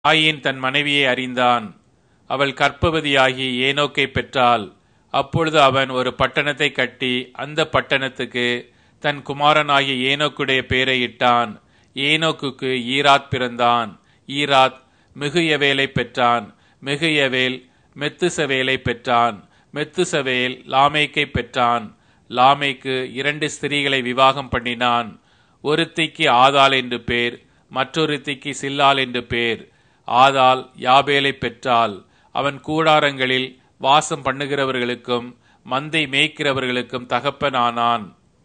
coin தன் மனைவியை அறிந்தான் அவள் கற்பவதியாகி ஏனோக்கை பெற்றாள் அப்பொழுது அவன் ஒரு பட்டணத்தை கட்டி அந்த பட்டணத்துக்கு தன் குமாரனாகிய ஏனோக்குடைய பெயரை இட்டான் ஏனோக்குக்கு ஈராத் பிறந்தான் ஈராத் மிகுயவேலை பெற்றான் மிகுயவேல் மெத்துசவேலை பெற்றான் மெத்துசவேல் லாமேக்கை பெற்றான் லாமேக்கு இரண்டு ஸ்திரீகளை விவாகம் பண்ணினான் ஒருத்திக்கு ஆதாள் என்று பேர் மற்றொருத்திக்கு சில்லாள் என்று பேர் ஆதாள் யாபேலை பெற்றாள் அவன் கூடாரங்களில் வாசம் பண்ணுகிறவர்களுக்கும் மந்தை மேய்க்கிறவர்களுக்கும் தகப்பனானான்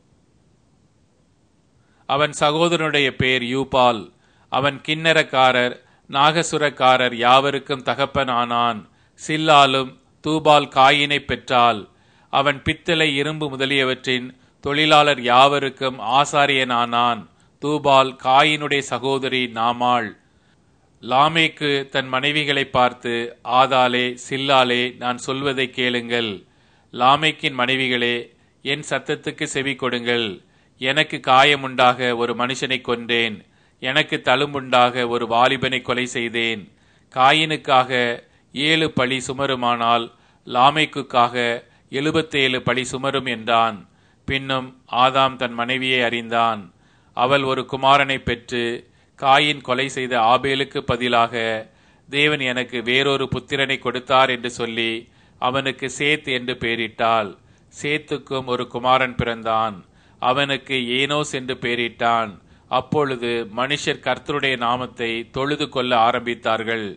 அவன் சகோதரனுடைய பேர் யூபால் அவன் கிண்ணரக்காரர் நாகசுரக்காரர் யாவருக்கும் தகப்பனானான் சில்லாலும் தூபால் காயினை பெற்றாள் அவன் பித்தளை இரும்பு முதலியவற்றின் தொழிலாளர் யாவருக்கும் ஆசாரியனானான் தூபால் காயினுடைய சகோதரி நாமாள் லாமேக்கு தன் மனைவிகளை பார்த்து ஆதாலே சில்லாலே நான் சொல்வதை கேளுங்கள் லாமேக்கின் மனைவிகளே என் சத்தத்துக்கு செவி கொடுங்கள் எனக்கு காயமுண்டாக ஒரு மனுஷனை கொன்றேன் எனக்கு தழும்புண்டாக ஒரு வாலிபனை கொலை செய்தேன் காயினுக்காக ஏழு பழி சுமருமானால் லாமைக்குக்காக எழுபத்தேழு பழி சுமரும் என்றான் பின்னும் ஆதாம் தன் மனைவியை அறிந்தான் அவள் ஒரு குமாரனை பெற்று காயின் கொலை செய்த ஆபேலுக்கு பதிலாக தேவன் எனக்கு வேறொரு புத்திரனை கொடுத்தார் என்று சொல்லி அவனுக்கு சேத் என்று பெயரிட்டாள் சேத்துக்கும் ஒரு குமாரன் பிறந்தான் அவனுக்கு ஏனோஸ் என்று பெயரிட்டான் அப்பொழுது மனுஷர் கர்த்தருடைய நாமத்தை தொழுது கொள்ள ஆரம்பித்தார்கள்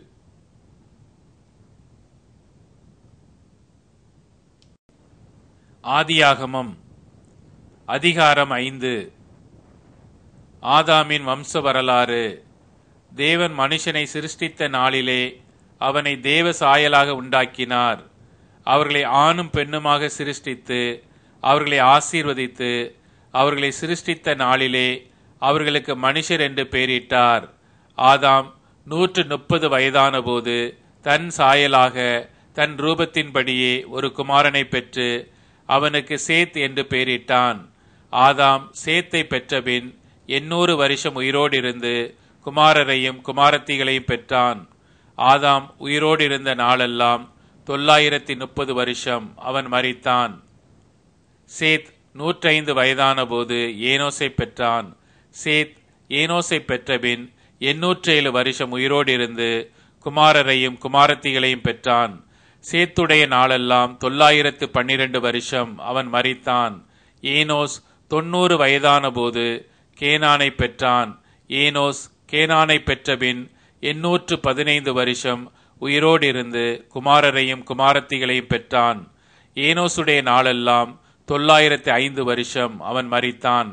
ஆதியாகமம் அதிகாரம் ஐந்து ஆதாமின் வம்ச வரலாறு தேவன் மனுஷனை சிருஷ்டித்த நாளிலே அவனை தேவ சாயலாக உண்டாக்கினார் அவர்களை ஆணும் பெண்ணுமாக சிருஷ்டித்து அவர்களை ஆசீர்வதித்து அவர்களை சிருஷ்டித்த நாளிலே அவர்களுக்கு மனுஷர் என்று பெயரிட்டார் ஆதாம் நூற்று முப்பது வயதான போது தன் சாயலாக தன் ரூபத்தின்படியே ஒரு குமாரனை பெற்று அவனுக்கு சேத் என்று பெயரிட்டான் ஆதாம் சேத்தை பெற்றபின் எண்ணூறு வருஷம் உயிரோடு இருந்து குமாரரையும் குமாரத்திகளையும் பெற்றான் ஆதாம் உயிரோடு இருந்த நாளெல்லாம் தொள்ளாயிரத்தி முப்பது வருஷம் அவன் மறித்தான் சேத் நூற்றைந்து வயதான போது ஏனோசை பெற்றான் சேத் ஏனோசை பெற்றபின் எண்ணூற்றேழு வருஷம் உயிரோடு இருந்து குமாரரையும் குமாரத்திகளையும் பெற்றான் சேத்துடைய நாளெல்லாம் தொள்ளாயிரத்து பன்னிரண்டு வருஷம் அவன் மறித்தான் ஏனோஸ் தொன்னூறு வயதான போது கேனானை பெற்றான் ஏனோஸ் கேனானை பெற்றபின் எண்ணூற்று பதினைந்து வருஷம் உயிரோடு இருந்து குமாரரையும் குமாரத்திகளையும் பெற்றான் ஏனோசுடைய நாளெல்லாம் தொள்ளாயிரத்து ஐந்து வருஷம் அவன் மறித்தான்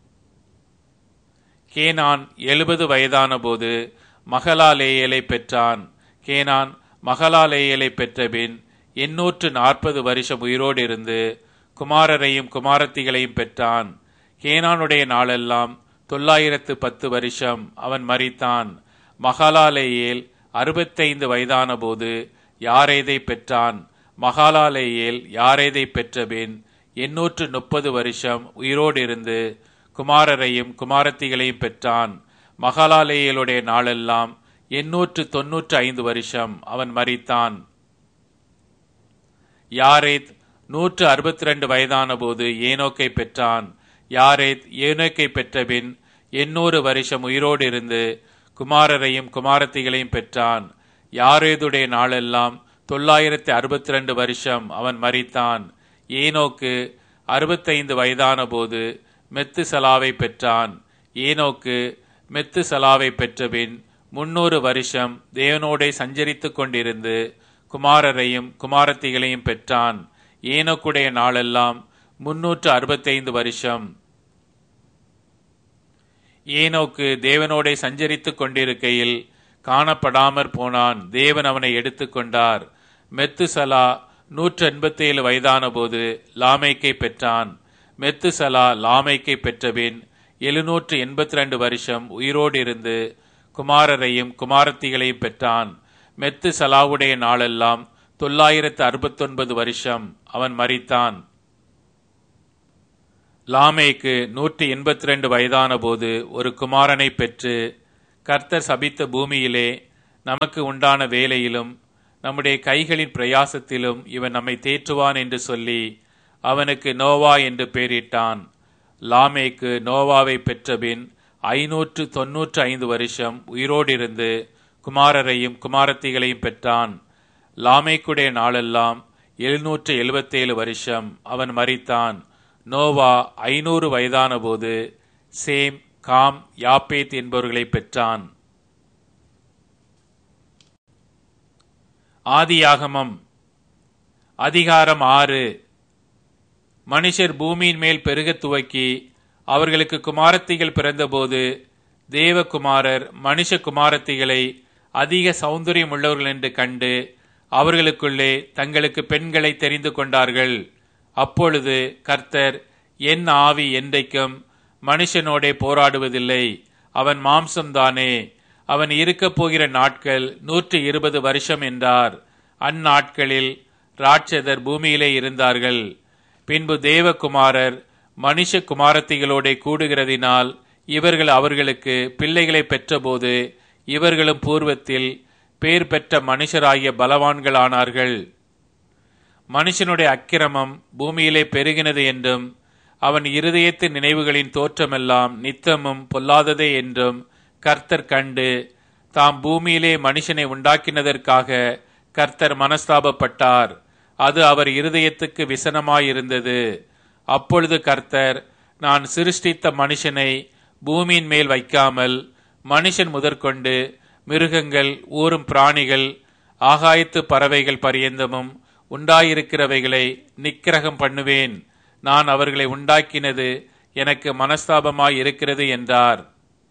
கேனான் எழுபது வயதான போது மகளாலேயலை பெற்றான் கேனான் மகளாலேயலை பெற்றபின் எண்ணூற்று நாற்பது வருஷம் உயிரோடு இருந்து குமாரரையும் குமாரத்திகளையும் பெற்றான் கேனானுடைய நாளெல்லாம் தொள்ளாயிரத்து பத்து வருஷம் அவன் மறித்தான் மகாலாலேயேல் அறுபத்தைந்து வயதான போது யாரேதை பெற்றான் மகாலாலேயேல் யாரேதை பெற்றபின் எண்ணூற்று முப்பது வருஷம் உயிரோடு இருந்து குமாரரையும் குமாரத்திகளையும் பெற்றான் மகாலாலேயலுடைய நாளெல்லாம் எண்ணூற்று தொன்னூற்று ஐந்து வருஷம் அவன் மறித்தான் யாரேத் நூற்று அறுபத்தி ரெண்டு வயதான போது ஏனோக்கை பெற்றான் யாரேத் ஏனோக்கை பெற்றபின் எண்ணூறு வருஷம் உயிரோடு இருந்து குமாரரையும் குமாரத்திகளையும் பெற்றான் யாரேதுடைய நாளெல்லாம் தொள்ளாயிரத்தி அறுபத்தி ரெண்டு வருஷம் அவன் மறித்தான் ஏனோக்கு அறுபத்தைந்து வயதான போது மெத்து சலாவை பெற்றான் ஏனோக்கு மெத்து சலாவை பெற்றபின் முன்னூறு வருஷம் தேவனோடே சஞ்சரித்துக் கொண்டிருந்து குமாரரையும் குமாரத்திகளையும் பெற்றான் ஏனோக்குடைய நாளெல்லாம் முன்னூற்று அறுபத்தைந்து வருஷம் ஏனோக்கு தேவனோடே சஞ்சரித்துக் கொண்டிருக்கையில் காணப்படாமற் போனான் தேவன் அவனை எடுத்துக்கொண்டார் மெத்துசலா நூற்று எண்பத்தி ஏழு வயதான போது லாமைக்கை பெற்றான் மெத்துசலா லாமைக்கை பெற்றபின் எழுநூற்று எண்பத்தி ரெண்டு வருஷம் உயிரோடு இருந்து குமாரரையும் குமாரத்திகளையும் பெற்றான் மெத்து சலாவுடைய நாளெல்லாம் தொள்ளாயிரத்து அறுபத்தொன்பது வருஷம் அவன் மறித்தான் லாமேக்கு நூற்றி எண்பத்தி ரெண்டு வயதான போது ஒரு குமாரனை பெற்று கர்த்தர் சபித்த பூமியிலே நமக்கு உண்டான வேலையிலும் நம்முடைய கைகளின் பிரயாசத்திலும் இவன் நம்மை தேற்றுவான் என்று சொல்லி அவனுக்கு நோவா என்று பெயரிட்டான் லாமேக்கு நோவாவை பெற்றபின் ஐநூற்று தொன்னூற்று ஐந்து வருஷம் உயிரோடிருந்து குமாரரையும் குமாரத்திகளையும் பெற்றான் லாமேக்குடைய நாளெல்லாம் எழுநூற்று எழுபத்தேழு வருஷம் அவன் மரித்தான் நோவா ஐநூறு வயதான போது சேம் காம் யாப்பேத் என்பவர்களை பெற்றான் ஆதியாகமம் அதிகாரம் ஆறு மனுஷர் பூமியின் மேல் பெருகத் துவக்கி அவர்களுக்கு குமாரத்திகள் பிறந்தபோது தேவகுமாரர் மனுஷ குமாரத்திகளை அதிக சௌந்தரியம் உள்ளவர்கள் என்று கண்டு அவர்களுக்குள்ளே தங்களுக்கு பெண்களை தெரிந்து கொண்டார்கள் அப்பொழுது கர்த்தர் என் ஆவி என்றைக்கும் மனுஷனோடே போராடுவதில்லை அவன் மாம்சம்தானே அவன் இருக்கப் போகிற நாட்கள் நூற்று இருபது வருஷம் என்றார் அந்நாட்களில் ராட்சதர் பூமியிலே இருந்தார்கள் பின்பு தேவகுமாரர் மனுஷ குமாரத்திகளோட கூடுகிறதினால் இவர்கள் அவர்களுக்கு பிள்ளைகளை பெற்றபோது இவர்களும் பூர்வத்தில் பேர் பெற்ற மனுஷராகிய பலவான்களானார்கள் மனுஷனுடைய அக்கிரமம் பூமியிலே பெருகினது என்றும் அவன் இருதயத்து நினைவுகளின் தோற்றமெல்லாம் நித்தமும் பொல்லாததே என்றும் கர்த்தர் கண்டு தாம் பூமியிலே மனுஷனை உண்டாக்கினதற்காக கர்த்தர் மனஸ்தாபப்பட்டார் அது அவர் இருதயத்துக்கு விசனமாயிருந்தது அப்பொழுது கர்த்தர் நான் சிருஷ்டித்த மனுஷனை பூமியின் மேல் வைக்காமல் மனுஷன் முதற்கொண்டு மிருகங்கள் ஊரும் பிராணிகள் ஆகாயத்து பறவைகள் பரியந்தமும் உண்டாயிருக்கிறவைகளை நிக்கிரகம் பண்ணுவேன் நான் அவர்களை உண்டாக்கினது எனக்கு மனஸ்தாபமாய் இருக்கிறது என்றார்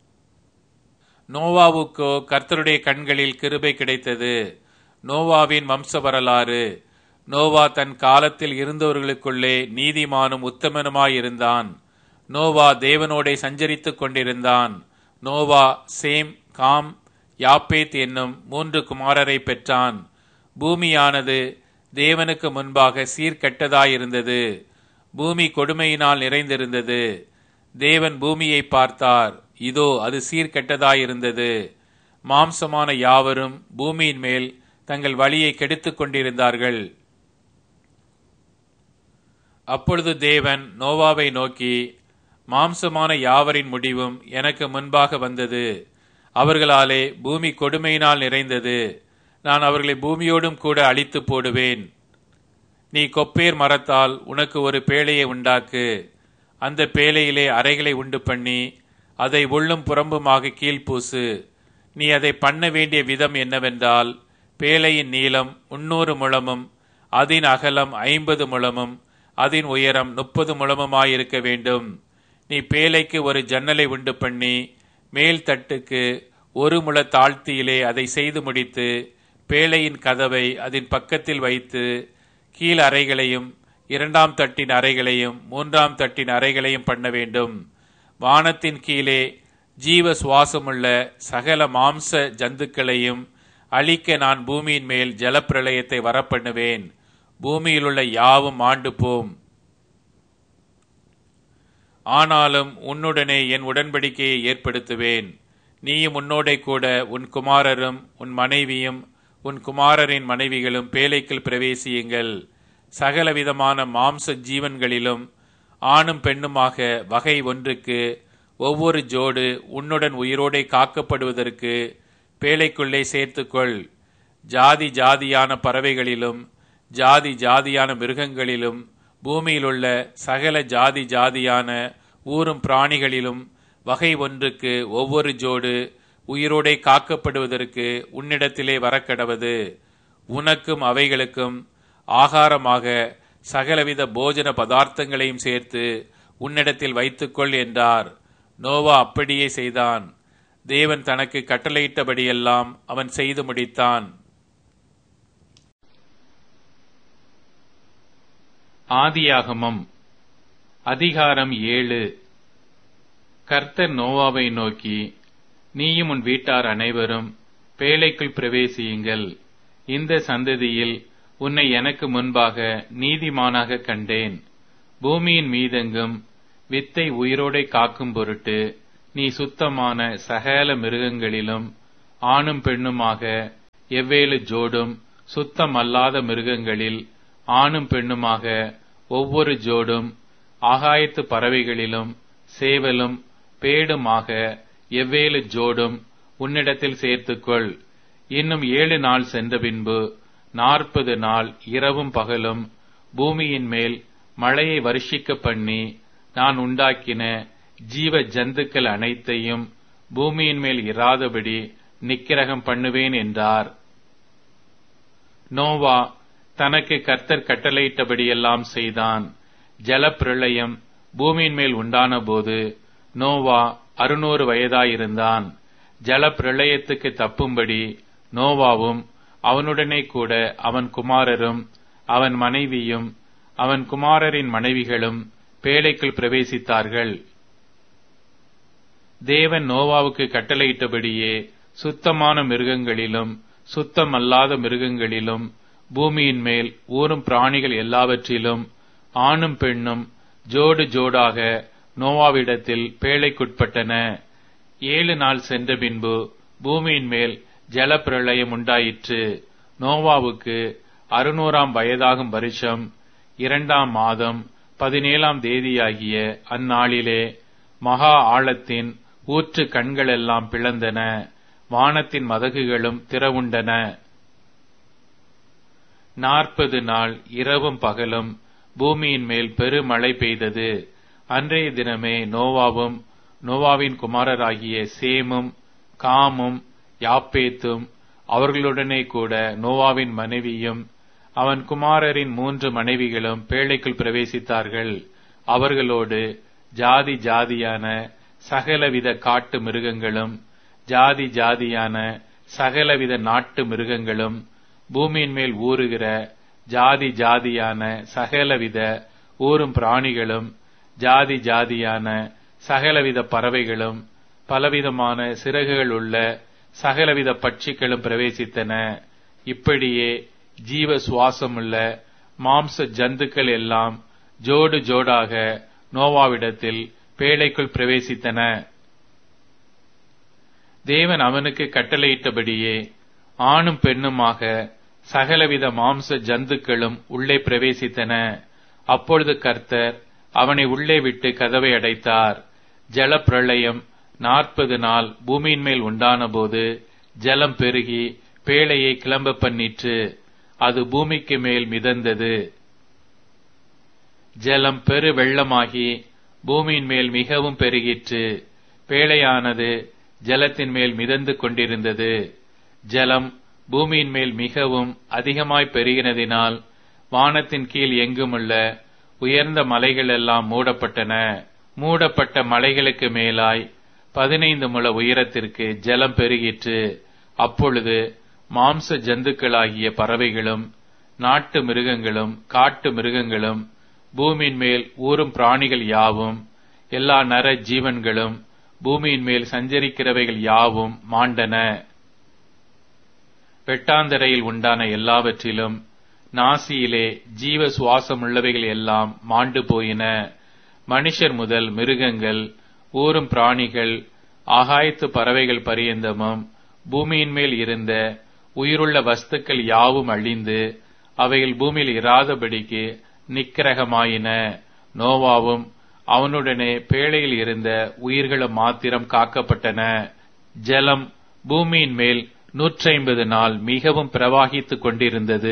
நோவாவுக்கோ கர்த்தருடைய கண்களில் கிருபை கிடைத்தது நோவாவின் வம்ச வரலாறு நோவா தன் காலத்தில் இருந்தவர்களுக்குள்ளே நீதிமானும் உத்தமனுமாயிருந்தான் நோவா தேவனோடே சஞ்சரித்துக் கொண்டிருந்தான் நோவா சேம் காம் யாப்பேத் என்னும் மூன்று குமாரரை பெற்றான் பூமியானது தேவனுக்கு முன்பாக சீர்கெட்டதாயிருந்தது பூமி கொடுமையினால் நிறைந்திருந்தது தேவன் பூமியை பார்த்தார் இதோ அது சீர்கெட்டதாயிருந்தது மாம்சமான யாவரும் பூமியின் மேல் தங்கள் வழியை கெடுத்துக் கொண்டிருந்தார்கள் அப்பொழுது தேவன் நோவாவை நோக்கி மாம்சமான யாவரின் முடிவும் எனக்கு முன்பாக வந்தது அவர்களாலே பூமி கொடுமையினால் நிறைந்தது நான் அவர்களை பூமியோடும் கூட அழித்து போடுவேன் நீ கொப்பேர் மரத்தால் உனக்கு ஒரு பேழையை உண்டாக்கு அந்த பேழையிலே அறைகளை உண்டு பண்ணி அதை உள்ளும் புறம்புமாக கீழ்ப்பூசு நீ அதை பண்ண வேண்டிய விதம் என்னவென்றால் பேழையின் நீளம் முன்னூறு முழமும் அதன் அகலம் ஐம்பது முழமும் அதன் உயரம் முப்பது முழமுமாயிருக்க வேண்டும் நீ பேழைக்கு ஒரு ஜன்னலை உண்டு பண்ணி மேல் தட்டுக்கு ஒரு முழ தாழ்த்தியிலே அதை செய்து முடித்து பேழையின் கதவை அதன் பக்கத்தில் வைத்து கீழ் அறைகளையும் இரண்டாம் தட்டின் அறைகளையும் மூன்றாம் தட்டின் அறைகளையும் பண்ண வேண்டும் வானத்தின் கீழே ஜீவ சுவாசமுள்ள சகல மாம்ச ஜந்துக்களையும் அழிக்க நான் பூமியின் மேல் ஜலப்பிரளயத்தை வரப்பண்ணுவேன் பூமியிலுள்ள யாவும் ஆண்டு போம் ஆனாலும் உன்னுடனே என் உடன்படிக்கையை ஏற்படுத்துவேன் நீயும் உன்னோடே கூட உன் குமாரரும் உன் மனைவியும் உன் குமாரரின் மனைவிகளும் பேழைக்குள் பிரவேசியுங்கள் சகலவிதமான மாம்ச ஜீவன்களிலும் ஆணும் பெண்ணுமாக வகை ஒன்றுக்கு ஒவ்வொரு ஜோடு உன்னுடன் உயிரோடே காக்கப்படுவதற்கு பேழைக்குள்ளே சேர்த்துக்கொள் ஜாதி ஜாதியான பறவைகளிலும் ஜாதி ஜாதியான மிருகங்களிலும் பூமியிலுள்ள சகல ஜாதி ஜாதியான ஊரும் பிராணிகளிலும் வகை ஒன்றுக்கு ஒவ்வொரு ஜோடு உயிரோடே காக்கப்படுவதற்கு உன்னிடத்திலே வரக்கடவது உனக்கும் அவைகளுக்கும் ஆகாரமாக சகலவித போஜன பதார்த்தங்களையும் சேர்த்து உன்னிடத்தில் வைத்துக்கொள் என்றார் நோவா அப்படியே செய்தான் தேவன் தனக்கு கட்டளையிட்டபடியெல்லாம் அவன் செய்து முடித்தான் ஆதியாகமம் அதிகாரம் ஏழு கர்த்தர் நோவாவை நோக்கி நீயும் உன் வீட்டார் அனைவரும் பேழைக்குள் பிரவேசியுங்கள் இந்த சந்ததியில் உன்னை எனக்கு முன்பாக நீதிமானாக கண்டேன் பூமியின் மீதெங்கும் வித்தை உயிரோடை காக்கும் பொருட்டு நீ சுத்தமான சகல மிருகங்களிலும் ஆணும் பெண்ணுமாக எவ்வேலு ஜோடும் சுத்தம் அல்லாத மிருகங்களில் ஆணும் பெண்ணுமாக ஒவ்வொரு ஜோடும் ஆகாயத்து பறவைகளிலும் சேவலும் பேடுமாக எவ்வேலு ஜோடும் உன்னிடத்தில் சேர்த்துக்கொள் இன்னும் ஏழு நாள் சென்ற பின்பு நாற்பது நாள் இரவும் பகலும் பூமியின் மேல் மழையை வருஷிக்க பண்ணி நான் உண்டாக்கின ஜீவ ஜந்துக்கள் அனைத்தையும் பூமியின் மேல் இராதபடி நிக்கிரகம் பண்ணுவேன் என்றார் நோவா தனக்கு கர்த்தர் கட்டளையிட்டபடியெல்லாம் செய்தான் ஜலப்பிரளயம் பூமியின் மேல் உண்டான போது நோவா அறுநூறு வயதாயிருந்தான் ஜலப்பிரளயத்துக்கு தப்பும்படி நோவாவும் அவனுடனே கூட அவன் குமாரரும் அவன் மனைவியும் அவன் குமாரரின் மனைவிகளும் பேழைக்குள் பிரவேசித்தார்கள் தேவன் நோவாவுக்கு கட்டளையிட்டபடியே சுத்தமான மிருகங்களிலும் சுத்தமல்லாத மிருகங்களிலும் பூமியின் மேல் ஊறும் பிராணிகள் எல்லாவற்றிலும் ஆணும் பெண்ணும் ஜோடு ஜோடாக நோவாவிடத்தில் பேழைக்குட்பட்டன ஏழு நாள் சென்ற பின்பு பூமியின் மேல் ஜலப்பிரளயம் உண்டாயிற்று நோவாவுக்கு அறுநூறாம் வயதாகும் வருஷம் இரண்டாம் மாதம் பதினேழாம் தேதியாகிய அந்நாளிலே மகா ஆழத்தின் ஊற்று கண்களெல்லாம் பிளந்தன வானத்தின் மதகுகளும் திறவுண்டன நாற்பது நாள் இரவும் பகலும் பூமியின் மேல் பெருமழை பெய்தது அன்றைய தினமே நோவாவும் நோவாவின் குமாரராகிய சேமும் காமும் யாப்பேத்தும் அவர்களுடனே கூட நோவாவின் மனைவியும் அவன் குமாரரின் மூன்று மனைவிகளும் பேழைக்குள் பிரவேசித்தார்கள் அவர்களோடு ஜாதி ஜாதியான சகலவித காட்டு மிருகங்களும் ஜாதி ஜாதியான சகலவித நாட்டு மிருகங்களும் பூமியின் மேல் ஊறுகிற ஜாதி ஜாதியான சகலவித ஊறும் பிராணிகளும் ஜாதி ஜாதியான சகலவித பறவைகளும் பலவிதமான சிறகுகள் உள்ள சகலவித பட்சிகளும் பிரவேசித்தன இப்படியே ஜீவ சுவாசமுள்ள மாம்ச ஜந்துக்கள் எல்லாம் ஜோடு ஜோடாக நோவாவிடத்தில் பேழைக்குள் பிரவேசித்தன தேவன் அவனுக்கு கட்டளையிட்டபடியே ஆணும் பெண்ணுமாக சகலவித மாம்ச ஜந்துக்களும் உள்ளே பிரவேசித்தன அப்பொழுது கர்த்தர் அவனை உள்ளே விட்டு கதவை அடைத்தார் ஜலப்பிரளயம் நாற்பது நாள் பூமியின் மேல் உண்டான போது ஜலம் பெருகி பேழையை கிளம்ப பண்ணிற்று அது பூமிக்கு மேல் மிதந்தது ஜலம் பெரு வெள்ளமாகி பூமியின் மேல் மிகவும் பெருகிற்று பேழையானது ஜலத்தின் மேல் மிதந்து கொண்டிருந்தது ஜலம் பூமியின் மேல் மிகவும் அதிகமாய் பெருகினதினால் வானத்தின் கீழ் எங்குமுள்ள உயர்ந்த மலைகள் எல்லாம் மூடப்பட்டன மூடப்பட்ட மலைகளுக்கு மேலாய் பதினைந்து முழ உயரத்திற்கு ஜலம் பெருகிற்று அப்பொழுது மாம்ச ஜந்துக்களாகிய பறவைகளும் நாட்டு மிருகங்களும் காட்டு மிருகங்களும் பூமியின் மேல் ஊறும் பிராணிகள் யாவும் எல்லா நர ஜீவன்களும் பூமியின் மேல் சஞ்சரிக்கிறவைகள் யாவும் மாண்டன வெட்டாந்தரையில் உண்டான எல்லாவற்றிலும் நாசியிலே ஜீவ சுவாசம் உள்ளவைகள் எல்லாம் மாண்டு போயின மனுஷர் முதல் மிருகங்கள் ஊறும் பிராணிகள் ஆகாயத்து பறவைகள் பரியந்தமும் பூமியின் மேல் இருந்த உயிருள்ள வஸ்துக்கள் யாவும் அழிந்து அவைகள் பூமியில் இராதபடிக்கு நிக்கிரகமாயின நோவாவும் அவனுடனே பேழையில் இருந்த உயிர்களும் மாத்திரம் காக்கப்பட்டன ஜலம் பூமியின் மேல் நூற்றைம்பது நாள் மிகவும் பிரவாகித்துக் கொண்டிருந்தது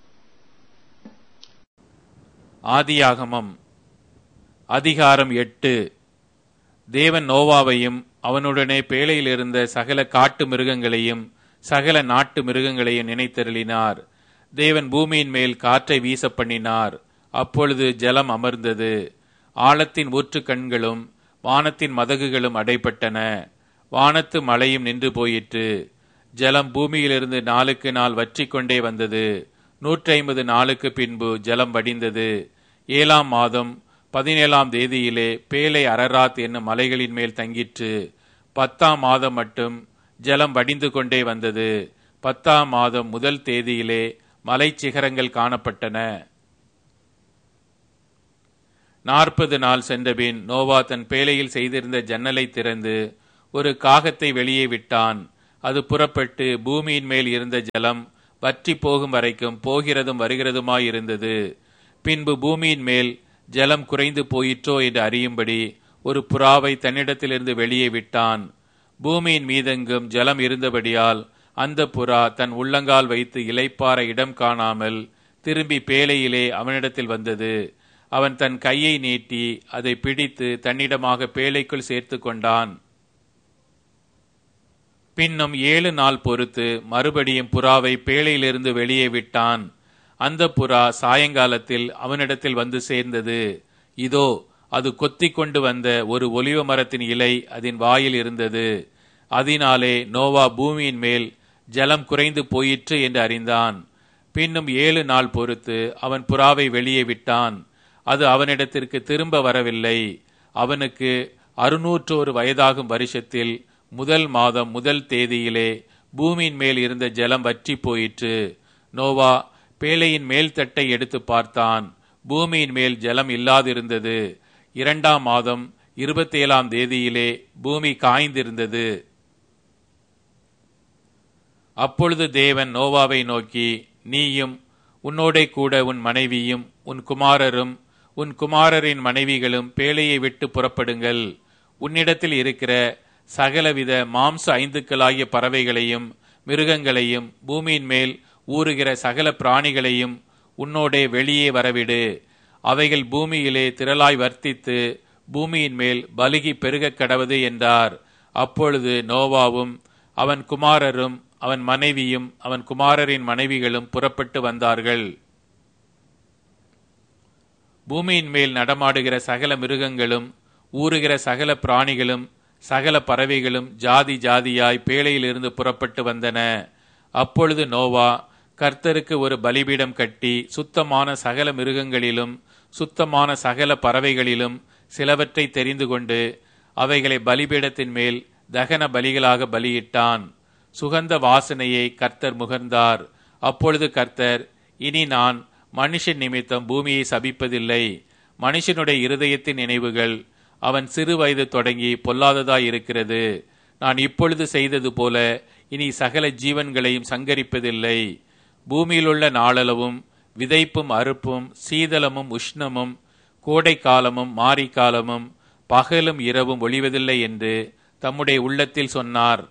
ஆதியாகமம் அதிகாரம் எட்டு தேவன் நோவாவையும் அவனுடனே பேழையில் இருந்த சகல காட்டு மிருகங்களையும் சகல நாட்டு மிருகங்களையும் நினைத்தருளினார் தேவன் பூமியின் மேல் காற்றை வீச பண்ணினார் அப்பொழுது ஜலம் அமர்ந்தது ஆழத்தின் ஊற்று கண்களும் வானத்தின் மதகுகளும் அடைப்பட்டன வானத்து மழையும் நின்று போயிற்று ஜலம் பூமியிலிருந்து நாளுக்கு நாள் வற்றிக் கொண்டே வந்தது நூற்றி ஐம்பது நாளுக்கு பின்பு ஜலம் வடிந்தது ஏழாம் மாதம் பதினேழாம் தேதியிலே பேலை அரராத் என்னும் மலைகளின் மேல் தங்கிற்று பத்தாம் மாதம் மட்டும் ஜலம் வடிந்து கொண்டே வந்தது பத்தாம் மாதம் முதல் தேதியிலே மலைச்சிகரங்கள் காணப்பட்டன நாற்பது நாள் சென்றபின் நோவா தன் பேலையில் செய்திருந்த ஜன்னலை திறந்து ஒரு காகத்தை வெளியே விட்டான் அது புறப்பட்டு பூமியின் மேல் இருந்த ஜலம் வற்றி போகும் வரைக்கும் போகிறதும் வருகிறதுமாயிருந்தது பின்பு பூமியின் மேல் ஜலம் குறைந்து போயிற்றோ என்று அறியும்படி ஒரு புறாவை தன்னிடத்திலிருந்து வெளியே விட்டான் பூமியின் மீதெங்கும் ஜலம் இருந்தபடியால் அந்த புறா தன் உள்ளங்கால் வைத்து இலைப்பார இடம் காணாமல் திரும்பி பேழையிலே அவனிடத்தில் வந்தது அவன் தன் கையை நீட்டி அதை பிடித்து தன்னிடமாக பேழைக்குள் சேர்த்து கொண்டான் பின்னும் ஏழு நாள் பொறுத்து மறுபடியும் புறாவை பேழையிலிருந்து வெளியே விட்டான் அந்த புறா சாயங்காலத்தில் அவனிடத்தில் வந்து சேர்ந்தது இதோ அது கொத்தி கொண்டு வந்த ஒரு ஒலிவ மரத்தின் இலை அதன் வாயில் இருந்தது அதனாலே நோவா பூமியின் மேல் ஜலம் குறைந்து போயிற்று என்று அறிந்தான் பின்னும் ஏழு நாள் பொறுத்து அவன் புறாவை வெளியே விட்டான் அது அவனிடத்திற்கு திரும்ப வரவில்லை அவனுக்கு அறுநூற்றோரு வயதாகும் வருஷத்தில் முதல் மாதம் முதல் தேதியிலே பூமியின் மேல் இருந்த ஜலம் வற்றி போயிற்று நோவா பேழையின் மேல் தட்டை எடுத்து பார்த்தான் பூமியின் மேல் ஜலம் இல்லாதிருந்தது இரண்டாம் மாதம் இருபத்தி ஏழாம் தேதியிலே பூமி காய்ந்திருந்தது அப்பொழுது தேவன் நோவாவை நோக்கி நீயும் உன்னோடே கூட உன் மனைவியும் உன் குமாரரும் உன் குமாரரின் மனைவிகளும் பேழையை விட்டு புறப்படுங்கள் உன்னிடத்தில் இருக்கிற சகலவித மாம்ச ஐந்துக்களாகிய பறவைகளையும் மிருகங்களையும் பூமியின் மேல் ஊறுகிற சகல பிராணிகளையும் உன்னோடே வெளியே வரவிடு அவைகள் பூமியிலே திரளாய் வர்த்தித்து பூமியின் மேல் பலுகி பெருகக் கடவது என்றார் அப்பொழுது நோவாவும் அவன் குமாரரும் அவன் மனைவியும் அவன் குமாரரின் மனைவிகளும் புறப்பட்டு வந்தார்கள் பூமியின் மேல் நடமாடுகிற சகல மிருகங்களும் ஊறுகிற சகல பிராணிகளும் சகல பறவைகளும் ஜாதி ஜாதியாய் பேழையிலிருந்து புறப்பட்டு வந்தன அப்பொழுது நோவா கர்த்தருக்கு ஒரு பலிபீடம் கட்டி சுத்தமான சகல மிருகங்களிலும் சுத்தமான சகல பறவைகளிலும் சிலவற்றை தெரிந்து கொண்டு அவைகளை பலிபீடத்தின் மேல் தகன பலிகளாக பலியிட்டான் சுகந்த வாசனையை கர்த்தர் முகர்ந்தார் அப்பொழுது கர்த்தர் இனி நான் மனுஷன் நிமித்தம் பூமியை சபிப்பதில்லை மனுஷனுடைய இருதயத்தின் நினைவுகள் அவன் சிறு வயது தொடங்கி பொல்லாததாய் இருக்கிறது நான் இப்பொழுது செய்தது போல இனி சகல ஜீவன்களையும் சங்கரிப்பதில்லை பூமியிலுள்ள நாளளவும் விதைப்பும் அறுப்பும் சீதளமும் உஷ்ணமும் கோடை காலமும் மாரிக்காலமும் பகலும் இரவும் ஒளிவதில்லை என்று தம்முடைய உள்ளத்தில் சொன்னார்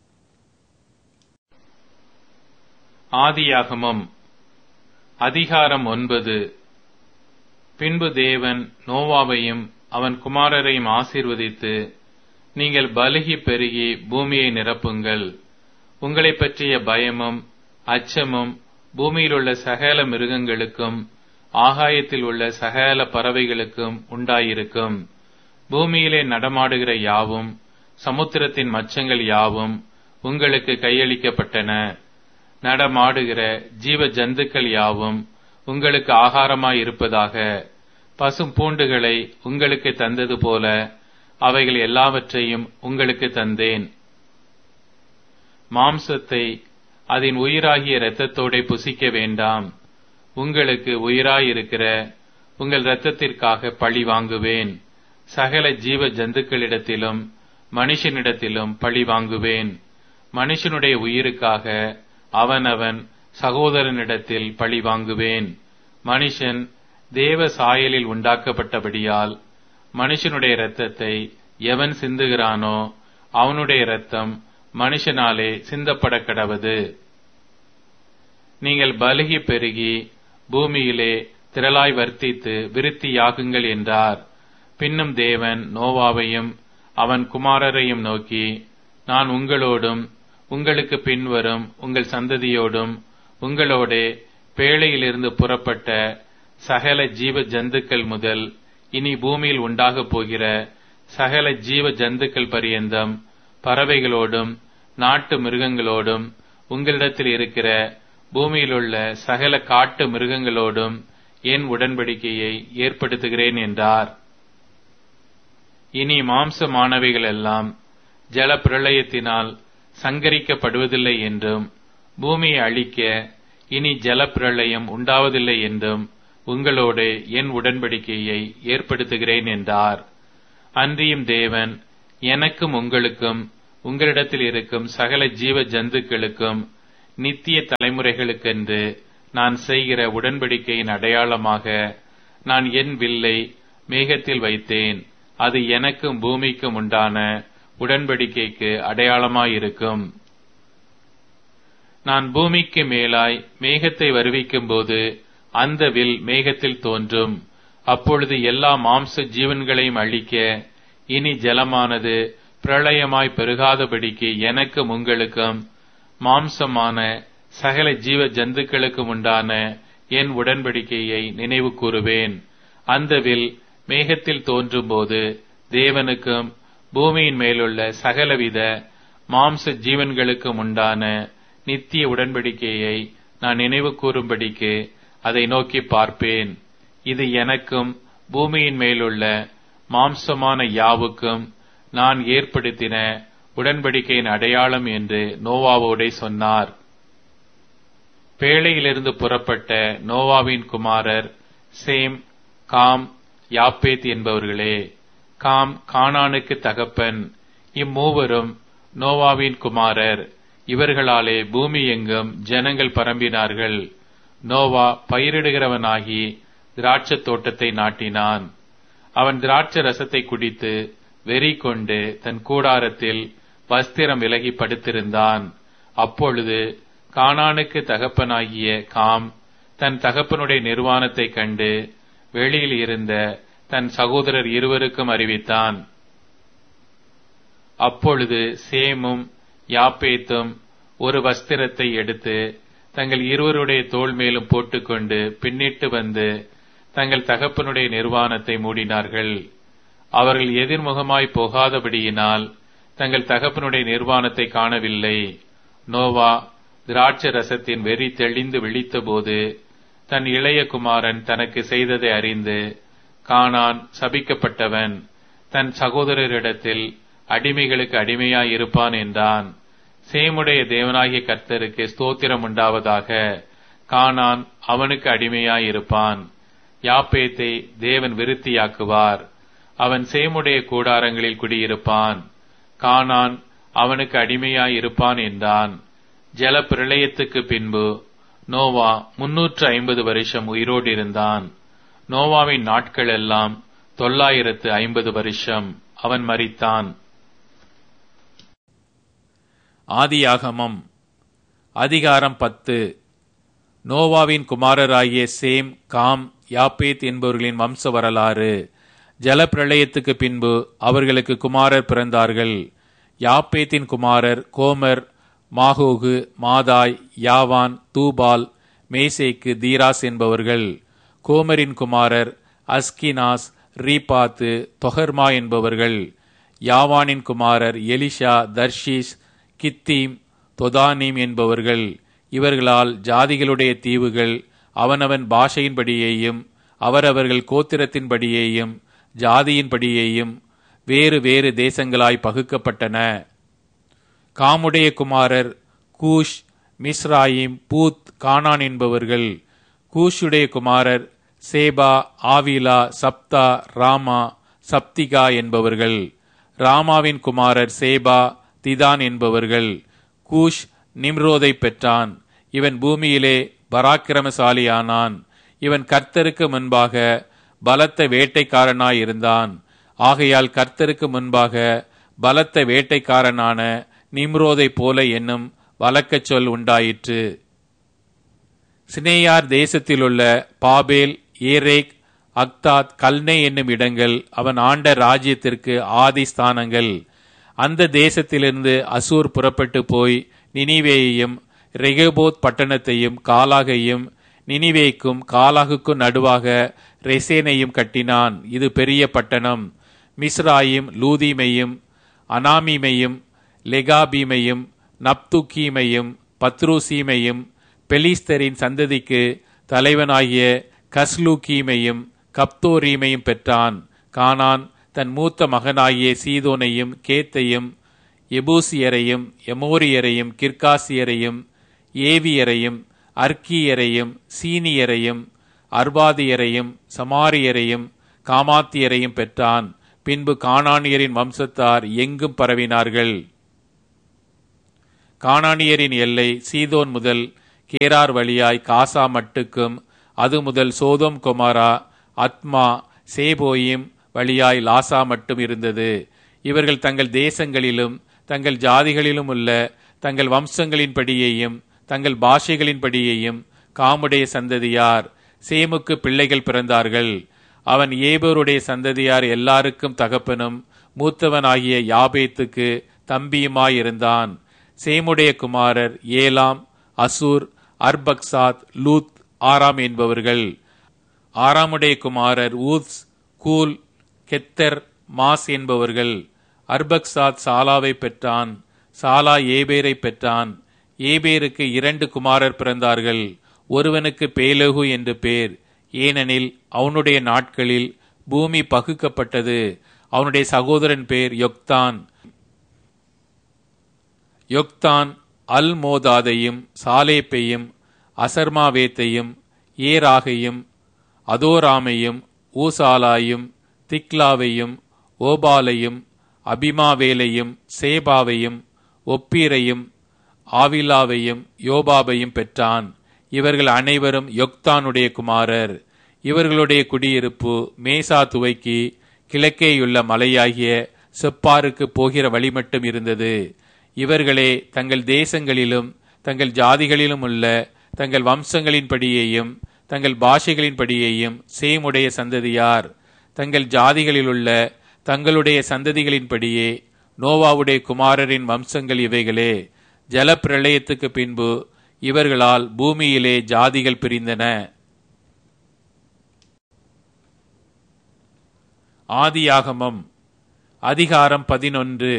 ஆதியாகமம் அதிகாரம் ஒன்பது பின்பு தேவன் நோவாவையும் அவன் குமாரரையும் ஆசீர்வதித்து நீங்கள் பலுகி பெருகி பூமியை நிரப்புங்கள் உங்களைப் பற்றிய பயமும் அச்சமும் பூமியிலுள்ள சகல மிருகங்களுக்கும் ஆகாயத்தில் உள்ள சகல பறவைகளுக்கும் உண்டாயிருக்கும் பூமியிலே நடமாடுகிற யாவும் சமுத்திரத்தின் மச்சங்கள் யாவும் உங்களுக்கு கையளிக்கப்பட்டன நடமாடுகிற ஜீவ ஜந்துக்கள் யாவும் உங்களுக்கு ஆகாரமாயிருப்பதாக பசும் பூண்டுகளை உங்களுக்கு தந்தது போல அவைகள் எல்லாவற்றையும் உங்களுக்கு தந்தேன் மாம்சத்தை அதன் உயிராகிய இரத்தத்தோட புசிக்க வேண்டாம் உங்களுக்கு உயிராயிருக்கிற உங்கள் இரத்தத்திற்காக பழி வாங்குவேன் சகல ஜீவ ஜந்துக்களிடத்திலும் மனுஷனிடத்திலும் பழி வாங்குவேன் மனுஷனுடைய உயிருக்காக அவனவன் சகோதரனிடத்தில் பழி வாங்குவேன் மனுஷன் தேவ சாயலில் உண்டாக்கப்பட்டபடியால் மனுஷனுடைய இரத்தத்தை எவன் சிந்துகிறானோ அவனுடைய இரத்தம் மனுஷனாலே சிந்தப்பட கடவது நீங்கள் பலுகி பெருகி பூமியிலே திரளாய் வர்த்தித்து விருத்தியாகுங்கள் என்றார் பின்னும் தேவன் நோவாவையும் அவன் குமாரரையும் நோக்கி நான் உங்களோடும் உங்களுக்கு பின்வரும் உங்கள் சந்ததியோடும் உங்களோடே பேழையிலிருந்து புறப்பட்ட சகல ஜீவ ஜந்துக்கள் முதல் இனி பூமியில் உண்டாகப் போகிற சகல ஜீவ ஜந்துக்கள் பரியந்தம் பறவைகளோடும் நாட்டு மிருகங்களோடும் உங்களிடத்தில் இருக்கிற பூமியிலுள்ள சகல காட்டு மிருகங்களோடும் என் உடன்படிக்கையை ஏற்படுத்துகிறேன் என்றார் இனி மாம்சமானவைகள் எல்லாம் ஜல பிரளயத்தினால் சங்கரிக்கப்படுவதில்லை என்றும் பூமியை அழிக்க இனி ஜல பிரளயம் உண்டாவதில்லை என்றும் உங்களோடு என் உடன்படிக்கையை ஏற்படுத்துகிறேன் என்றார் அன்றியும் தேவன் எனக்கும் உங்களுக்கும் உங்களிடத்தில் இருக்கும் சகல ஜீவ ஜந்துக்களுக்கும் நித்திய தலைமுறைகளுக்கென்று நான் செய்கிற உடன்படிக்கையின் அடையாளமாக நான் என் வில்லை மேகத்தில் வைத்தேன் அது எனக்கும் பூமிக்கும் உண்டான உடன்படிக்கைக்கு அடையாளமாயிருக்கும் நான் பூமிக்கு மேலாய் மேகத்தை வருவிக்கும் போது அந்த வில் மேகத்தில் தோன்றும் அப்பொழுது எல்லா மாம்ச ஜீவன்களையும் அழிக்க இனி ஜலமானது பிரளயமாய் பெருகாதபடிக்கு எனக்கும் உங்களுக்கும் மாம்சமான சகல ஜீவ ஜந்துக்களுக்கும் உண்டான என் உடன்படிக்கையை நினைவு கூறுவேன் அந்த வில் மேகத்தில் தோன்றும்போது தேவனுக்கும் பூமியின் மேலுள்ள சகலவித மாம்ச ஜீவன்களுக்கும் உண்டான நித்திய உடன்படிக்கையை நான் நினைவு கூறும்படிக்கு அதை நோக்கி பார்ப்பேன் இது எனக்கும் பூமியின் மேலுள்ள மாம்சமான யாவுக்கும் நான் ஏற்படுத்தின உடன்படிக்கையின் அடையாளம் என்று நோவாவோடே சொன்னார் பேழையிலிருந்து புறப்பட்ட நோவாவின் குமாரர் சேம் காம் யாப்பேத் என்பவர்களே காம் கானானுக்கு தகப்பன் இம்மூவரும் நோவாவின் குமாரர் இவர்களாலே பூமி எங்கும் ஜனங்கள் பரம்பினார்கள் நோவா பயிரிடுகிறவனாகி திராட்சத் தோட்டத்தை நாட்டினான் அவன் திராட்ச ரசத்தை குடித்து வெறி கொண்டு தன் கூடாரத்தில் வஸ்திரம் விலகி படுத்திருந்தான் அப்பொழுது கானானுக்கு தகப்பனாகிய காம் தன் தகப்பனுடைய நிர்வாணத்தை கண்டு வெளியில் இருந்த தன் சகோதரர் இருவருக்கும் அறிவித்தான் அப்பொழுது சேமும் யாப்பேத்தும் ஒரு வஸ்திரத்தை எடுத்து தங்கள் இருவருடைய தோள் மேலும் போட்டுக்கொண்டு பின்னிட்டு வந்து தங்கள் தகப்பனுடைய நிர்வாணத்தை மூடினார்கள் அவர்கள் எதிர்முகமாய் போகாதபடியினால் தங்கள் தகப்பனுடைய நிர்வாணத்தை காணவில்லை நோவா திராட்ச ரசத்தின் வெறி தெளிந்து விழித்தபோது தன் இளைய குமாரன் தனக்கு செய்ததை அறிந்து கானான் சபிக்கப்பட்டவன் தன் சகோதரரிடத்தில் அடிமைகளுக்கு அடிமையாய் இருப்பான் என்றான் சேமுடைய தேவனாகிய கர்த்தருக்கு ஸ்தோத்திரம் உண்டாவதாக கானான் அவனுக்கு அடிமையாய் இருப்பான் யாப்பேத்தை தேவன் விருத்தியாக்குவார் அவன் சேமுடைய கூடாரங்களில் குடியிருப்பான் கானான் அவனுக்கு அடிமையாய் இருப்பான் என்றான் ஜல பிரளயத்துக்கு பின்பு நோவா முன்னூற்று ஐம்பது வருஷம் உயிரோடு இருந்தான் நோவாவின் நாட்கள் எல்லாம் தொள்ளாயிரத்து ஐம்பது வருஷம் அவன் மரித்தான் ஆதியாகமம் அதிகாரம் பத்து நோவாவின் குமாரராகிய சேம் காம் யாப்பேத் என்பவர்களின் வம்ச வரலாறு ஜலப்பிரளயத்துக்கு பின்பு அவர்களுக்கு குமாரர் பிறந்தார்கள் யாப்பேத்தின் குமாரர் கோமர் மாகோகு மாதாய் யாவான் தூபால் மேசேக்கு தீராஸ் என்பவர்கள் கோமரின் குமாரர் அஸ்கினாஸ் ரீபாத்து தொகர்மா என்பவர்கள் யாவானின் குமாரர் எலிஷா தர்ஷீஸ் கித்தீம் தொதானீம் என்பவர்கள் இவர்களால் ஜாதிகளுடைய தீவுகள் அவனவன் பாஷையின்படியேயும் அவரவர்கள் கோத்திரத்தின்படியேயும் ஜாதியின்படியேயும் வேறு வேறு தேசங்களாய் பகுக்கப்பட்டன காமுடைய குமாரர் கூஷ் மிஸ்ராயிம் பூத் கானான் என்பவர்கள் கூஷுடைய குமாரர் சேபா ஆவிலா சப்தா ராமா சப்திகா என்பவர்கள் ராமாவின் குமாரர் சேபா திதான் என்பவர்கள் கூஷ் நிம்ரோதை பெற்றான் இவன் பூமியிலே பராக்கிரமசாலியானான் இவன் கர்த்தருக்கு முன்பாக பலத்த வேட்டைக்காரனாயிருந்தான் ஆகையால் கர்த்தருக்கு முன்பாக பலத்த வேட்டைக்காரனான நிம்ரோதை போல என்னும் வழக்கச் சொல் உண்டாயிற்று சினேயார் தேசத்திலுள்ள பாபேல் ஏரேக் அக்தாத் கல்னே என்னும் இடங்கள் அவன் ஆண்ட ராஜ்யத்திற்கு ஆதி ஸ்தானங்கள் அந்த தேசத்திலிருந்து அசூர் புறப்பட்டு போய் நினிவேயையும் ரெகபோத் பட்டணத்தையும் காலாகையும் நினிவேக்கும் காலாகுக்கும் நடுவாக ரெசேனையும் கட்டினான் இது பெரிய பட்டணம் மிஸ்ராயும் லூதீமையும் அனாமீமையும் லெகாபீமையும் நப்துக்கீமையும் பத்ரூசீமையும் பெலிஸ்தரின் சந்ததிக்கு தலைவனாகிய கஸ்லூக்கீமையும் கப்தோரீமையும் பெற்றான் கானான் தன் மூத்த மகனாகிய சீதோனையும் கேத்தையும் எபூசியரையும் எமோரியரையும் கிர்காசியரையும் ஏவியரையும் அர்க்கியரையும் சீனியரையும் அர்பாதியரையும் சமாரியரையும் காமாத்தியரையும் பெற்றான் பின்பு கானானியரின் வம்சத்தார் எங்கும் பரவினார்கள் கானானியரின் எல்லை சீதோன் முதல் கேரார் வழியாய் காசா மட்டுக்கும் அது முதல் சோதோம் கொமாரா அத்மா சேபோயிம் வழியாய் லாசா மட்டும் இருந்தது இவர்கள் தங்கள் தேசங்களிலும் தங்கள் ஜாதிகளிலும் உள்ள தங்கள் வம்சங்களின்படியேயும் தங்கள் பாஷைகளின்படியேயும் காமுடைய சந்ததியார் சேமுக்கு பிள்ளைகள் பிறந்தார்கள் அவன் ஏபோருடைய சந்ததியார் எல்லாருக்கும் தகப்பனும் மூத்தவனாகிய யாபேத்துக்கு தம்பியுமாயிருந்தான் சேமுடைய குமாரர் ஏலாம் அசூர் அர்பக்சாத் லூத் ஆராம் என்பவர்கள் ஆறாமுடைய குமாரர் ஊத்ஸ் கூல் கெத்தர் மாஸ் என்பவர்கள் அர்பக்சாத் சாலாவை பெற்றான் சாலா ஏபேரை பெற்றான் ஏபேருக்கு இரண்டு குமாரர் பிறந்தார்கள் ஒருவனுக்கு பேலகு என்று பேர் ஏனெனில் அவனுடைய நாட்களில் பூமி பகுக்கப்பட்டது அவனுடைய சகோதரன் பேர் யொக்தான் யொக்தான் அல் மோதாதையும் சாலேப்பையும் அசர்மாவேத்தையும் ஏராகையும் அதோராமையும் ஊசாலாயும் திக்லாவையும் ஓபாலையும் அபிமாவேலையும் சேபாவையும் ஒப்பீரையும் ஆவிலாவையும் யோபாபையும் பெற்றான் இவர்கள் அனைவரும் யொக்தானுடைய குமாரர் இவர்களுடைய குடியிருப்பு மேசா துவைக்கி கிழக்கேயுள்ள மலையாகிய செப்பாருக்கு போகிற வழி மட்டும் இருந்தது இவர்களே தங்கள் தேசங்களிலும் தங்கள் ஜாதிகளிலும் உள்ள தங்கள் வம்சங்களின்படியேயும் தங்கள் பாஷைகளின்படியேயும் சேமுடைய சந்ததியார் தங்கள் ஜாதிகளிலுள்ள தங்களுடைய சந்ததிகளின்படியே நோவாவுடைய குமாரரின் வம்சங்கள் இவைகளே ஜலப்பிரளயத்துக்கு பின்பு இவர்களால் பூமியிலே ஜாதிகள் பிரிந்தன ஆதியாகமம் அதிகாரம் பதினொன்று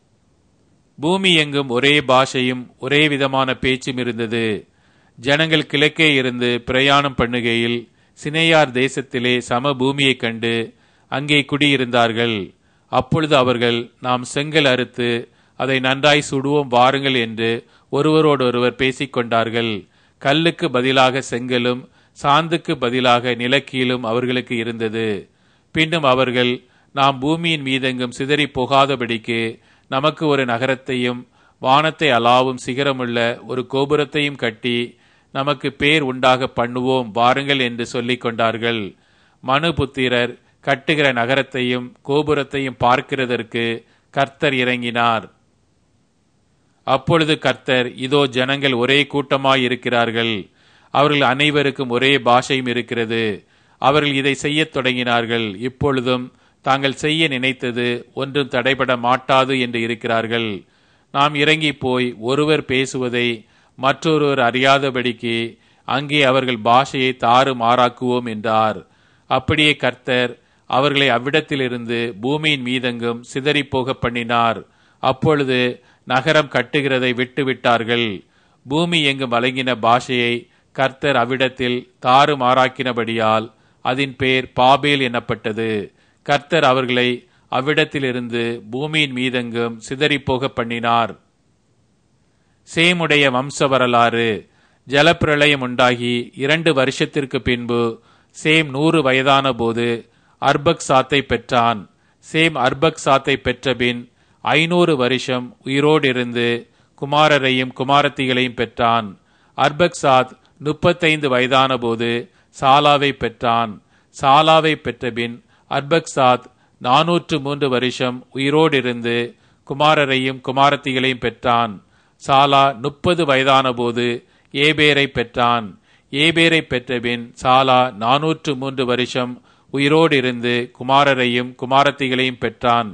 பூமி எங்கும் ஒரே பாஷையும் ஒரே விதமான பேச்சும் இருந்தது ஜனங்கள் கிழக்கே இருந்து பிரயாணம் பண்ணுகையில் சினையார் தேசத்திலே சம பூமியைக் கண்டு அங்கே குடியிருந்தார்கள் அப்பொழுது அவர்கள் நாம் செங்கல் அறுத்து அதை நன்றாய் சுடுவோம் வாருங்கள் என்று ஒருவரோடொருவர் பேசிக்கொண்டார்கள் கல்லுக்கு பதிலாக செங்கலும் சாந்துக்கு பதிலாக நிலக்கீலும் அவர்களுக்கு இருந்தது பின்னும் அவர்கள் நாம் பூமியின் மீதெங்கும் சிதறி போகாதபடிக்கு நமக்கு ஒரு நகரத்தையும் வானத்தை அலாவும் சிகரமுள்ள ஒரு கோபுரத்தையும் கட்டி நமக்கு பேர் உண்டாக பண்ணுவோம் வாருங்கள் என்று சொல்லிக் கொண்டார்கள் மனு புத்திரர் கட்டுகிற நகரத்தையும் கோபுரத்தையும் பார்க்கிறதற்கு கர்த்தர் இறங்கினார் அப்பொழுது கர்த்தர் இதோ ஜனங்கள் ஒரே கூட்டமாய் இருக்கிறார்கள் அவர்கள் அனைவருக்கும் ஒரே பாஷையும் இருக்கிறது அவர்கள் இதை செய்யத் தொடங்கினார்கள் இப்பொழுதும் தாங்கள் செய்ய நினைத்தது ஒன்றும் தடைபட மாட்டாது என்று இருக்கிறார்கள் நாம் இறங்கி போய் ஒருவர் பேசுவதை மற்றொருவர் அறியாதபடிக்கு அங்கே அவர்கள் பாஷையை தாறு மாறாக்குவோம் என்றார் அப்படியே கர்த்தர் அவர்களை அவ்விடத்திலிருந்து பூமியின் மீதெங்கும் சிதறிப்போக பண்ணினார் அப்பொழுது நகரம் கட்டுகிறதை விட்டுவிட்டார்கள் பூமி எங்கும் வழங்கின பாஷையை கர்த்தர் அவ்விடத்தில் தாறு மாறாக்கினபடியால் அதன் பேர் பாபேல் எனப்பட்டது கர்த்தர் அவர்களை அவ்விடத்திலிருந்து பூமியின் மீதெங்கும் சிதறிப்போக பண்ணினார் சேமுடைய வம்ச வரலாறு ஜலப்பிரளயம் உண்டாகி இரண்டு வருஷத்திற்கு பின்பு சேம் நூறு வயதான போது அர்பக் சாத்தை பெற்றான் சேம் அர்பக் சாத்தை பெற்றபின் ஐநூறு வருஷம் உயிரோடு இருந்து குமாரரையும் குமாரத்திகளையும் பெற்றான் அர்பக் சாத் முப்பத்தைந்து வயதான போது சாலாவை பெற்றான் சாலாவை பெற்றபின் அர்பக் சாத் நாநூற்று மூன்று வருஷம் உயிரோடு இருந்து குமாரரையும் குமாரத்திகளையும் பெற்றான் சாலா முப்பது வயதான போது ஏபேரை பெற்றான் ஏபேரை பெற்றபின் சாலா நாநூற்று மூன்று வருஷம் உயிரோடு இருந்து குமாரரையும் குமாரத்திகளையும் பெற்றான்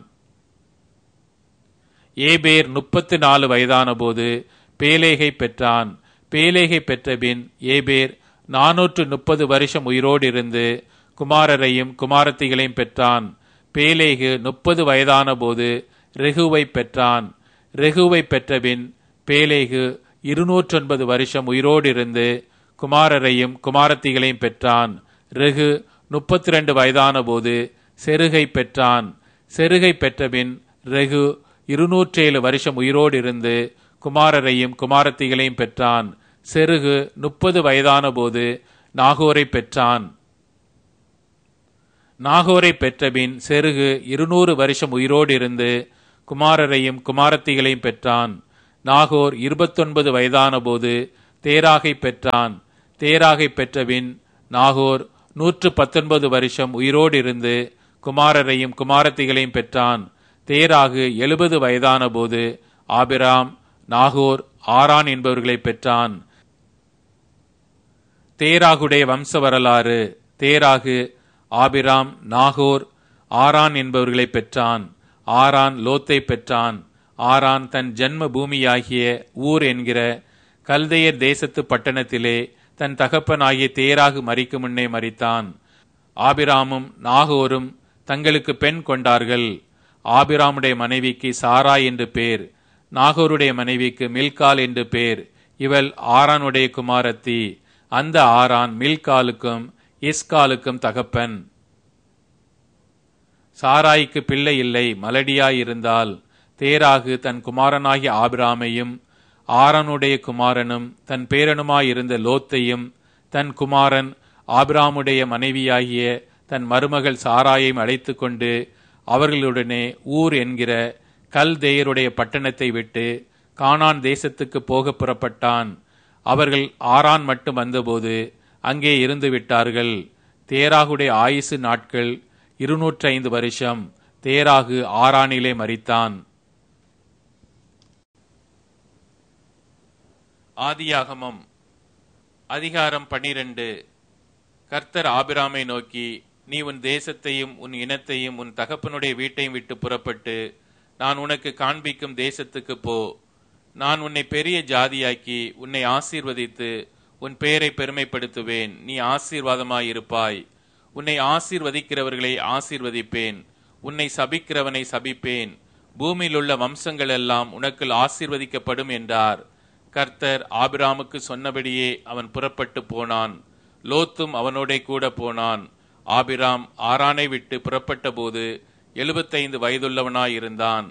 ஏபேர் முப்பத்து நாலு வயதான போது பேலேகை பெற்றான் பேலேகை பெற்றபின் ஏபேர் நாநூற்று முப்பது வருஷம் உயிரோடு இருந்து குமாரரையும் குமாரத்திகளையும் பெற்றான் பேலேகு முப்பது வயதான போது ரெகுவை பெற்றான் ரெகுவை பெற்றபின் பேலேகு இருநூற்றொன்பது வருஷம் உயிரோடு இருந்து குமாரரையும் குமாரத்திகளையும் பெற்றான் ரெகு முப்பத்தி ரெண்டு வயதான போது செருகை பெற்றான் செருகை பெற்றபின் ரெகு இருநூற்றேழு வருஷம் உயிரோடு இருந்து குமாரரையும் குமாரத்திகளையும் பெற்றான் செருகு முப்பது வயதான போது நாகோரை பெற்றான் நாகோரை பெற்றபின் செருகு இருநூறு வருஷம் உயிரோடு இருந்து குமாரரையும் குமாரத்திகளையும் பெற்றான் நாகோர் இருபத்தொன்பது வயதானபோது தேராகை பெற்றான் தேராகை பெற்றபின் நாகோர் நூற்று பத்தொன்பது வருஷம் உயிரோடு இருந்து குமாரரையும் குமாரத்திகளையும் பெற்றான் தேராகு எழுபது வயதானபோது ஆபிராம் நாகோர் ஆரான் என்பவர்களை பெற்றான் தேராகுடைய வம்ச வரலாறு தேராகு ஆபிராம் நாகோர் ஆரான் என்பவர்களை பெற்றான் ஆரான் லோத்தை பெற்றான் ஆரான் தன் ஜன்ம பூமியாகிய ஊர் என்கிற கல்தையர் தேசத்து பட்டணத்திலே தன் தகப்பனாகிய தேராகு மறிக்கும் முன்னே மறித்தான் ஆபிராமும் நாகோரும் தங்களுக்கு பெண் கொண்டார்கள் ஆபிராமுடைய மனைவிக்கு சாரா என்று பேர் நாகோருடைய மனைவிக்கு மில்கால் என்று பேர் இவள் ஆரானுடைய குமாரத்தி அந்த ஆரான் மில்காலுக்கும் இஸ்காலுக்கும் தகப்பன் சாராய்க்கு பிள்ளை இல்லை மலடியாயிருந்தால் தேராகு தன் குமாரனாகிய ஆபிராமையும் ஆரனுடைய குமாரனும் தன் பேரனுமாயிருந்த லோத்தையும் தன் குமாரன் ஆபிராமுடைய மனைவியாகிய தன் மருமகள் சாராயையும் அழைத்து கொண்டு அவர்களுடனே ஊர் என்கிற கல்தேயருடைய பட்டணத்தை விட்டு கானான் தேசத்துக்கு போக புறப்பட்டான் அவர்கள் ஆரான் மட்டும் வந்தபோது அங்கே இருந்து விட்டார்கள் தேராகுடைய ஆயுசு நாட்கள் இருநூற்றி ஐந்து வருஷம் தேராகு ஆரானிலே மறித்தான் ஆதியாகமம் அதிகாரம் பனிரெண்டு கர்த்தர் ஆபிராமை நோக்கி நீ உன் தேசத்தையும் உன் இனத்தையும் உன் தகப்பனுடைய வீட்டையும் விட்டு புறப்பட்டு நான் உனக்கு காண்பிக்கும் தேசத்துக்கு போ நான் உன்னை பெரிய ஜாதியாக்கி உன்னை ஆசீர்வதித்து உன் பெயரை பெருமைப்படுத்துவேன் நீ ஆசீர்வாதமாயிருப்பாய் உன்னை ஆசீர்வதிக்கிறவர்களை ஆசீர்வதிப்பேன் உன்னை சபிக்கிறவனை சபிப்பேன் பூமியில் உள்ள வம்சங்கள் எல்லாம் உனக்குள் ஆசீர்வதிக்கப்படும் என்றார் கர்த்தர் ஆபிராமுக்கு சொன்னபடியே அவன் புறப்பட்டு போனான் லோத்தும் அவனோட கூட போனான் ஆபிராம் ஆரானை விட்டு புறப்பட்ட போது எழுபத்தைந்து வயதுள்ளவனாயிருந்தான்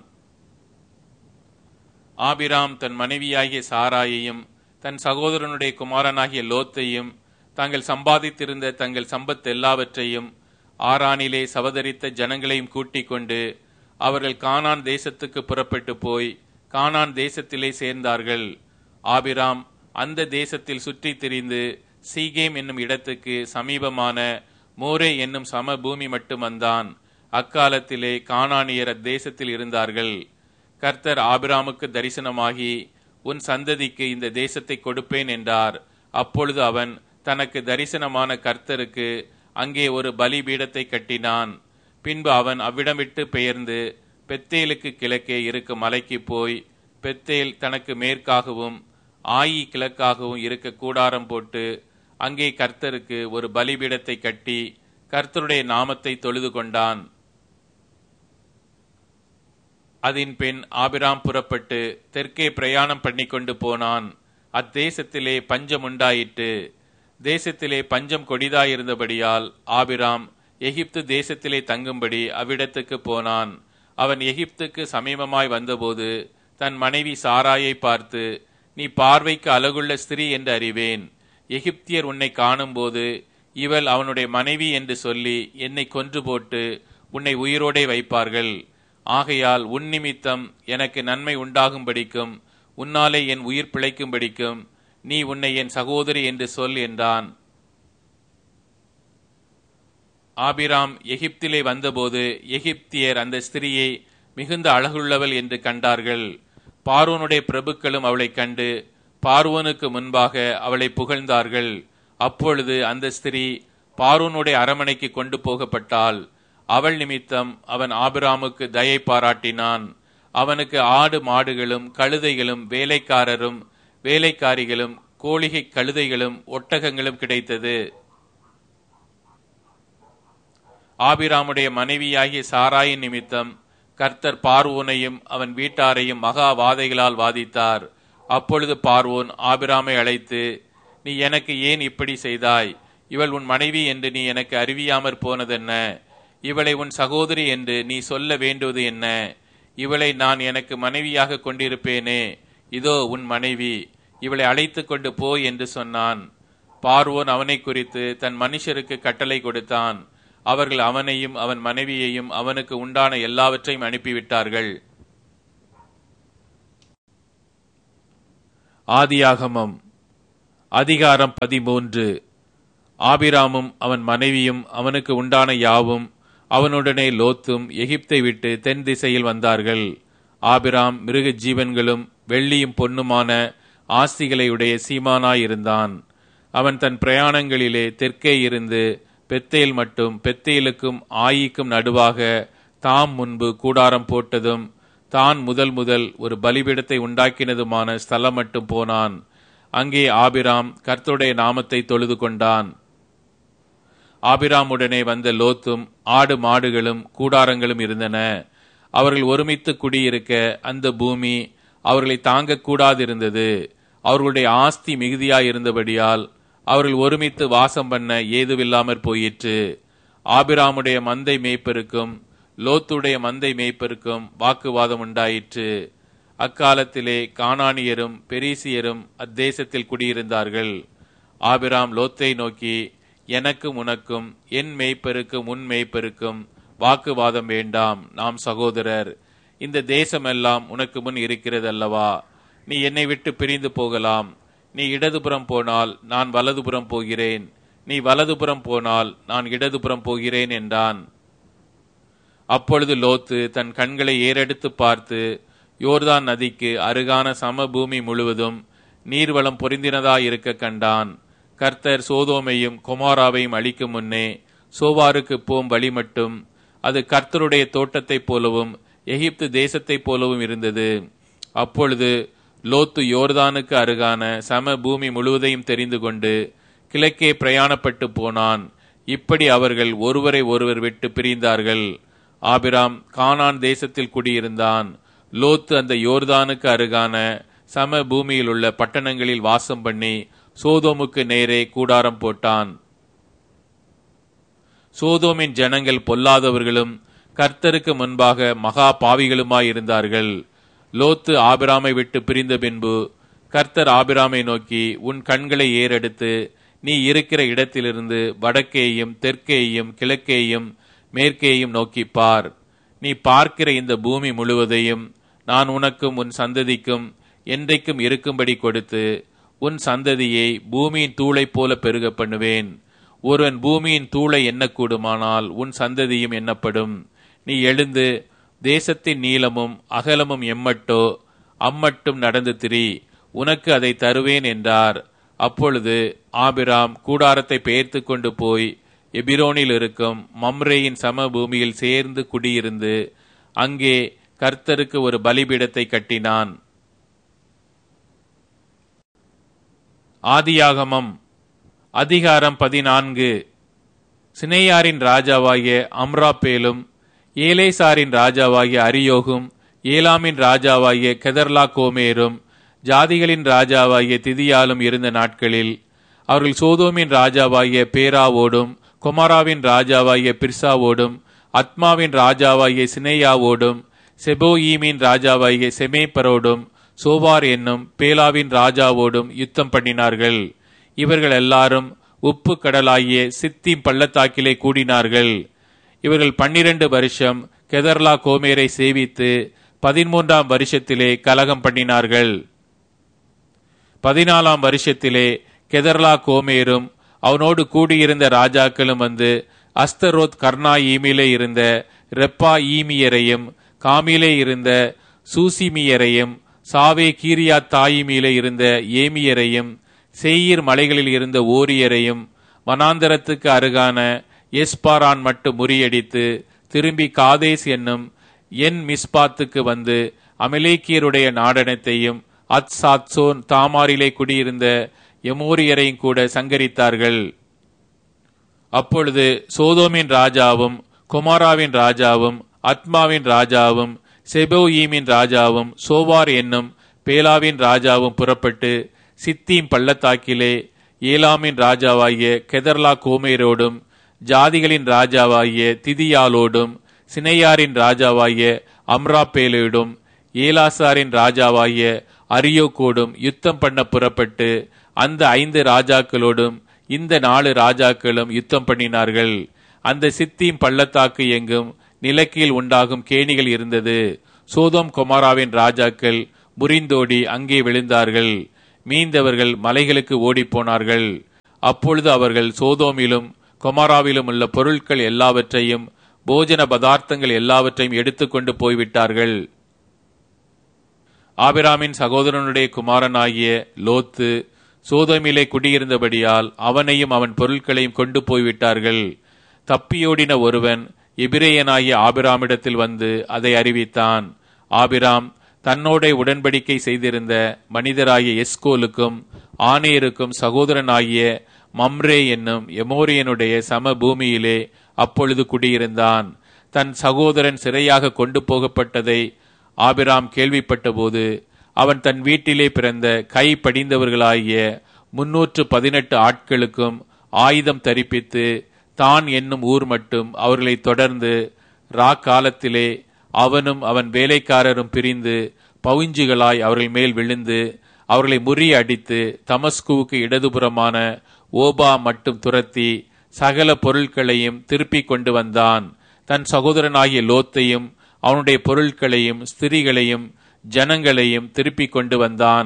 ஆபிராம் தன் மனைவியாகிய சாராயையும் தன் சகோதரனுடைய குமாரனாகிய லோத்தையும் தாங்கள் சம்பாதித்திருந்த தங்கள் சம்பத் எல்லாவற்றையும் ஆரானிலே சவதரித்த ஜனங்களையும் கூட்டிக் கொண்டு அவர்கள் கானான் தேசத்துக்கு புறப்பட்டு போய் கானான் தேசத்திலே சேர்ந்தார்கள் ஆபிராம் அந்த தேசத்தில் சுற்றி திரிந்து சீகேம் என்னும் இடத்துக்கு சமீபமான மோரே என்னும் சம பூமி மட்டும் வந்தான் அக்காலத்திலே கானானியர் அத்தேசத்தில் இருந்தார்கள் கர்த்தர் ஆபிராமுக்கு தரிசனமாகி உன் சந்ததிக்கு இந்த தேசத்தை கொடுப்பேன் என்றார் அப்பொழுது அவன் தனக்கு தரிசனமான கர்த்தருக்கு அங்கே ஒரு பலிபீடத்தை கட்டினான் பின்பு அவன் அவ்விடம் விட்டு பெயர்ந்து பெத்தேலுக்கு கிழக்கே இருக்கும் மலைக்கு போய் பெத்தேல் தனக்கு மேற்காகவும் ஆயி கிழக்காகவும் இருக்க கூடாரம் போட்டு அங்கே கர்த்தருக்கு ஒரு பலிபீடத்தை கட்டி கர்த்தருடைய நாமத்தை தொழுது கொண்டான் அதன் பின் ஆபிராம் புறப்பட்டு தெற்கே பிரயாணம் பண்ணி கொண்டு போனான் அத்தேசத்திலே பஞ்சம் உண்டாயிற்று தேசத்திலே பஞ்சம் கொடிதாயிருந்தபடியால் ஆபிராம் எகிப்து தேசத்திலே தங்கும்படி அவ்விடத்துக்கு போனான் அவன் எகிப்துக்கு சமீபமாய் வந்தபோது தன் மனைவி சாராயை பார்த்து நீ பார்வைக்கு அழகுள்ள ஸ்திரீ என்று அறிவேன் எகிப்தியர் உன்னை காணும்போது இவள் அவனுடைய மனைவி என்று சொல்லி என்னை கொன்று போட்டு உன்னை உயிரோடே வைப்பார்கள் ஆகையால் உன் நிமித்தம் எனக்கு நன்மை உண்டாகும்படிக்கும் உன்னாலே என் உயிர் பிழைக்கும்படிக்கும் நீ உன்னை என் சகோதரி என்று சொல் என்றான் ஆபிராம் எகிப்திலே வந்தபோது எகிப்தியர் அந்த ஸ்திரியை மிகுந்த அழகுள்ளவள் என்று கண்டார்கள் பார்வோனுடைய பிரபுக்களும் அவளை கண்டு பார்வோனுக்கு முன்பாக அவளை புகழ்ந்தார்கள் அப்பொழுது அந்த ஸ்திரீ பார்வோனுடைய அரமனைக்கு கொண்டு போகப்பட்டாள் அவள் நிமித்தம் அவன் ஆபிராமுக்கு தயை பாராட்டினான் அவனுக்கு ஆடு மாடுகளும் கழுதைகளும் வேலைக்காரரும் வேலைக்காரிகளும் கோழிகை கழுதைகளும் ஒட்டகங்களும் கிடைத்தது ஆபிராமுடைய மனைவியாகிய சாராயின் நிமித்தம் கர்த்தர் பார்வோனையும் அவன் வீட்டாரையும் மகா வாதைகளால் வாதித்தார் அப்பொழுது பார்வோன் ஆபிராமை அழைத்து நீ எனக்கு ஏன் இப்படி செய்தாய் இவள் உன் மனைவி என்று நீ எனக்கு அறிவியாமற் போனதென்ன இவளை உன் சகோதரி என்று நீ சொல்ல வேண்டுவது என்ன இவளை நான் எனக்கு மனைவியாக கொண்டிருப்பேனே இதோ உன் மனைவி இவளை அழைத்து கொண்டு போ என்று சொன்னான் பார்வோன் அவனை குறித்து தன் மனுஷருக்கு கட்டளை கொடுத்தான் அவர்கள் அவனையும் அவன் மனைவியையும் அவனுக்கு உண்டான எல்லாவற்றையும் அனுப்பிவிட்டார்கள் ஆதியாகமம் அதிகாரம் பதிமூன்று ஆபிராமும் அவன் மனைவியும் அவனுக்கு உண்டான யாவும் அவனுடனே லோத்தும் எகிப்தை விட்டு தென் திசையில் வந்தார்கள் ஆபிராம் மிருக ஜீவன்களும் வெள்ளியும் பொன்னுமான ஆஸ்திகளையுடைய சீமானாயிருந்தான் அவன் தன் பிரயாணங்களிலே தெற்கே இருந்து பெத்தேல் மட்டும் பெத்தேலுக்கும் ஆயிக்கும் நடுவாக தாம் முன்பு கூடாரம் போட்டதும் தான் முதல் முதல் ஒரு பலிபீடத்தை உண்டாக்கினதுமான ஸ்தலம் மட்டும் போனான் அங்கே ஆபிராம் கர்த்தருடைய நாமத்தை தொழுது கொண்டான் ஆபிராமுடனே வந்த லோத்தும் ஆடு மாடுகளும் கூடாரங்களும் இருந்தன அவர்கள் ஒருமித்து குடியிருக்க அந்த பூமி அவர்களை தாங்கக்கூடாதிருந்தது அவர்களுடைய ஆஸ்தி மிகுதியாயிருந்தபடியால் அவர்கள் ஒருமித்து வாசம் பண்ண ஏதுவில்லாமற் போயிற்று ஆபிராமுடைய மந்தை மேய்ப்பருக்கும் லோத்துடைய மந்தை மேய்ப்பருக்கும் வாக்குவாதம் உண்டாயிற்று அக்காலத்திலே கானானியரும் பெரிசியரும் அத்தேசத்தில் குடியிருந்தார்கள் ஆபிராம் லோத்தை நோக்கி எனக்கும் உனக்கும் என் மேய்ப்பருக்கும் உன் மேய்ப்பருக்கும் வாக்குவாதம் வேண்டாம் நாம் சகோதரர் இந்த தேசமெல்லாம் உனக்கு முன் இருக்கிறது அல்லவா நீ என்னை விட்டு பிரிந்து போகலாம் நீ இடதுபுறம் போனால் நான் வலதுபுறம் போகிறேன் நீ வலதுபுறம் போனால் நான் இடதுபுறம் போகிறேன் என்றான் அப்பொழுது லோத்து தன் கண்களை ஏறெடுத்து பார்த்து யோர்தான் நதிக்கு அருகான சமபூமி முழுவதும் நீர்வளம் பொருந்தினதாயிருக்க கண்டான் கர்த்தர் சோதோமையும் கொமாராவையும் அழிக்கும் முன்னே சோவாருக்கு போம் வழி மட்டும் அது கர்த்தருடைய தோட்டத்தைப் போலவும் எகிப்து தேசத்தைப் போலவும் இருந்தது அப்பொழுது லோத்து யோர்தானுக்கு அருகான சம பூமி முழுவதையும் தெரிந்து கொண்டு கிழக்கே பிரயாணப்பட்டு போனான் இப்படி அவர்கள் ஒருவரை ஒருவர் விட்டு பிரிந்தார்கள் ஆபிராம் கானான் தேசத்தில் குடியிருந்தான் லோத்து அந்த யோர்தானுக்கு அருகான சம பூமியில் உள்ள பட்டணங்களில் வாசம் பண்ணி சோதோமுக்கு நேரே கூடாரம் போட்டான் சோதோமின் ஜனங்கள் பொல்லாதவர்களும் கர்த்தருக்கு முன்பாக மகா பாவிகளுமாயிருந்தார்கள் லோத்து ஆபிராமை விட்டு பிரிந்த பின்பு கர்த்தர் ஆபிராமை நோக்கி உன் கண்களை ஏறெடுத்து நீ இருக்கிற இடத்திலிருந்து வடக்கேயும் தெற்கேயும் கிழக்கேயும் மேற்கேயும் நோக்கி பார் நீ பார்க்கிற இந்த பூமி முழுவதையும் நான் உனக்கும் உன் சந்ததிக்கும் என்றைக்கும் இருக்கும்படி கொடுத்து உன் சந்ததியை பூமியின் தூளைப் போல பெருக பண்ணுவேன் ஒருவன் பூமியின் தூளை எண்ணக்கூடுமானால் உன் சந்ததியும் எண்ணப்படும் நீ எழுந்து தேசத்தின் நீளமும் அகலமும் எம்மட்டோ அம்மட்டும் நடந்து திரி உனக்கு அதை தருவேன் என்றார் அப்பொழுது ஆபிராம் கூடாரத்தை பெயர்த்து கொண்டு போய் எபிரோனில் இருக்கும் மம்ரேயின் சம பூமியில் சேர்ந்து குடியிருந்து அங்கே கர்த்தருக்கு ஒரு பலிபீடத்தை கட்டினான் ஆதியாகமம் அதிகாரம் பதினான்கு சினேயாரின் ராஜாவாகிய அம்ராப்பேலும் ஏலேசாரின் ராஜாவாகிய அரியோகும் ஏலாமின் ராஜாவாகிய கெதர்லா கோமேரும் ஜாதிகளின் ராஜாவாகிய திதியாலும் இருந்த நாட்களில் அவர்கள் சோதோமின் ராஜாவாகிய பேராவோடும் கொமாராவின் ராஜாவாகிய பிர்சாவோடும் அத்மாவின் ராஜாவாகிய சினேயாவோடும் செபோயீமின் ராஜாவாகிய செமேப்பரோடும் சோவார் என்னும் பேலாவின் ராஜாவோடும் யுத்தம் பண்ணினார்கள் இவர்கள் எல்லாரும் உப்பு கடலாகிய சித்திம் பள்ளத்தாக்கிலே கூடினார்கள் இவர்கள் பன்னிரண்டு வருஷம் கெதர்லா கோமேரை சேவித்து பதிமூன்றாம் வருஷத்திலே கலகம் பண்ணினார்கள் பதினாலாம் வருஷத்திலே கெதர்லா கோமேரும் அவனோடு கூடியிருந்த ராஜாக்களும் வந்து அஸ்தரோத் கர்ணா ஈமிலே இருந்த ரெப்பா ஈமியரையும் காமிலே இருந்த சூசிமியரையும் சாவே கீரியா தாயிமிலே இருந்த ஏமியரையும் செய்யீர் மலைகளில் இருந்த ஓரியரையும் வனாந்தரத்துக்கு அருகான எஸ்பாரான் மட்டும் முறியடித்து திரும்பி காதேஸ் என்னும் என் மிஸ்பாத்துக்கு வந்து அமலேக்கியருடைய நாடனத்தையும் அத் சாத்சோன் தாமாரிலே குடியிருந்த எமோரியரையும் கூட சங்கரித்தார்கள் அப்பொழுது சோதோமின் ராஜாவும் குமாராவின் ராஜாவும் அத்மாவின் ராஜாவும் செபோயீமின் ராஜாவும் சோவார் என்னும் பேலாவின் ராஜாவும் புறப்பட்டு சித்தீம் பள்ளத்தாக்கிலே ஏலாமின் ராஜாவாகிய கெதர்லா கோமேரோடும் ஜாதிகளின் ராஜாவாகிய திதியாலோடும் சினையாரின் ராஜாவாகிய அம்ராப்பேலோடும் ஏலாசாரின் ராஜாவாகிய அரியோக்கோடும் யுத்தம் பண்ண புறப்பட்டு அந்த ஐந்து ராஜாக்களோடும் இந்த நாலு ராஜாக்களும் யுத்தம் பண்ணினார்கள் அந்த சித்தீம் பள்ளத்தாக்கு எங்கும் நிலக்கீழ் உண்டாகும் கேணிகள் இருந்தது சோதோம் கொமாராவின் ராஜாக்கள் முறிந்தோடி அங்கே விழுந்தார்கள் மீந்தவர்கள் மலைகளுக்கு ஓடிப்போனார்கள் அப்பொழுது அவர்கள் சோதோமிலும் கொமாராவிலும் உள்ள பொருட்கள் எல்லாவற்றையும் போஜன பதார்த்தங்கள் எல்லாவற்றையும் எடுத்துக்கொண்டு போய்விட்டார்கள் ஆபிராமின் சகோதரனுடைய குமாரனாகிய லோத்து சோதோமிலே குடியிருந்தபடியால் அவனையும் அவன் பொருட்களையும் கொண்டு போய்விட்டார்கள் தப்பியோடின ஒருவன் எபிரேயனாகிய ஆபிராமிடத்தில் வந்து அதை அறிவித்தான் ஆபிராம் தன்னோட உடன்படிக்கை செய்திருந்த மனிதராகிய எஸ்கோலுக்கும் ஆனேருக்கும் சகோதரனாகிய மம்ரே என்னும் எமோரியனுடைய சம பூமியிலே அப்பொழுது குடியிருந்தான் தன் சகோதரன் சிறையாக கொண்டு போகப்பட்டதை ஆபிராம் கேள்விப்பட்டபோது அவன் தன் வீட்டிலே பிறந்த கை படிந்தவர்களாகிய முன்னூற்று பதினெட்டு ஆட்களுக்கும் ஆயுதம் தரிப்பித்து தான் என்னும் ஊர் மட்டும் அவர்களை தொடர்ந்து ரா காலத்திலே அவனும் அவன் வேலைக்காரரும் பிரிந்து பவுஞ்சுகளாய் அவர்கள் மேல் விழுந்து அவர்களை முறியடித்து தமஸ்குவுக்கு இடதுபுறமான ஓபா மட்டும் துரத்தி சகல பொருட்களையும் திருப்பிக் கொண்டு வந்தான் தன் சகோதரனாகிய லோத்தையும் அவனுடைய பொருட்களையும் ஸ்திரிகளையும் ஜனங்களையும் திருப்பிக் கொண்டு வந்தான்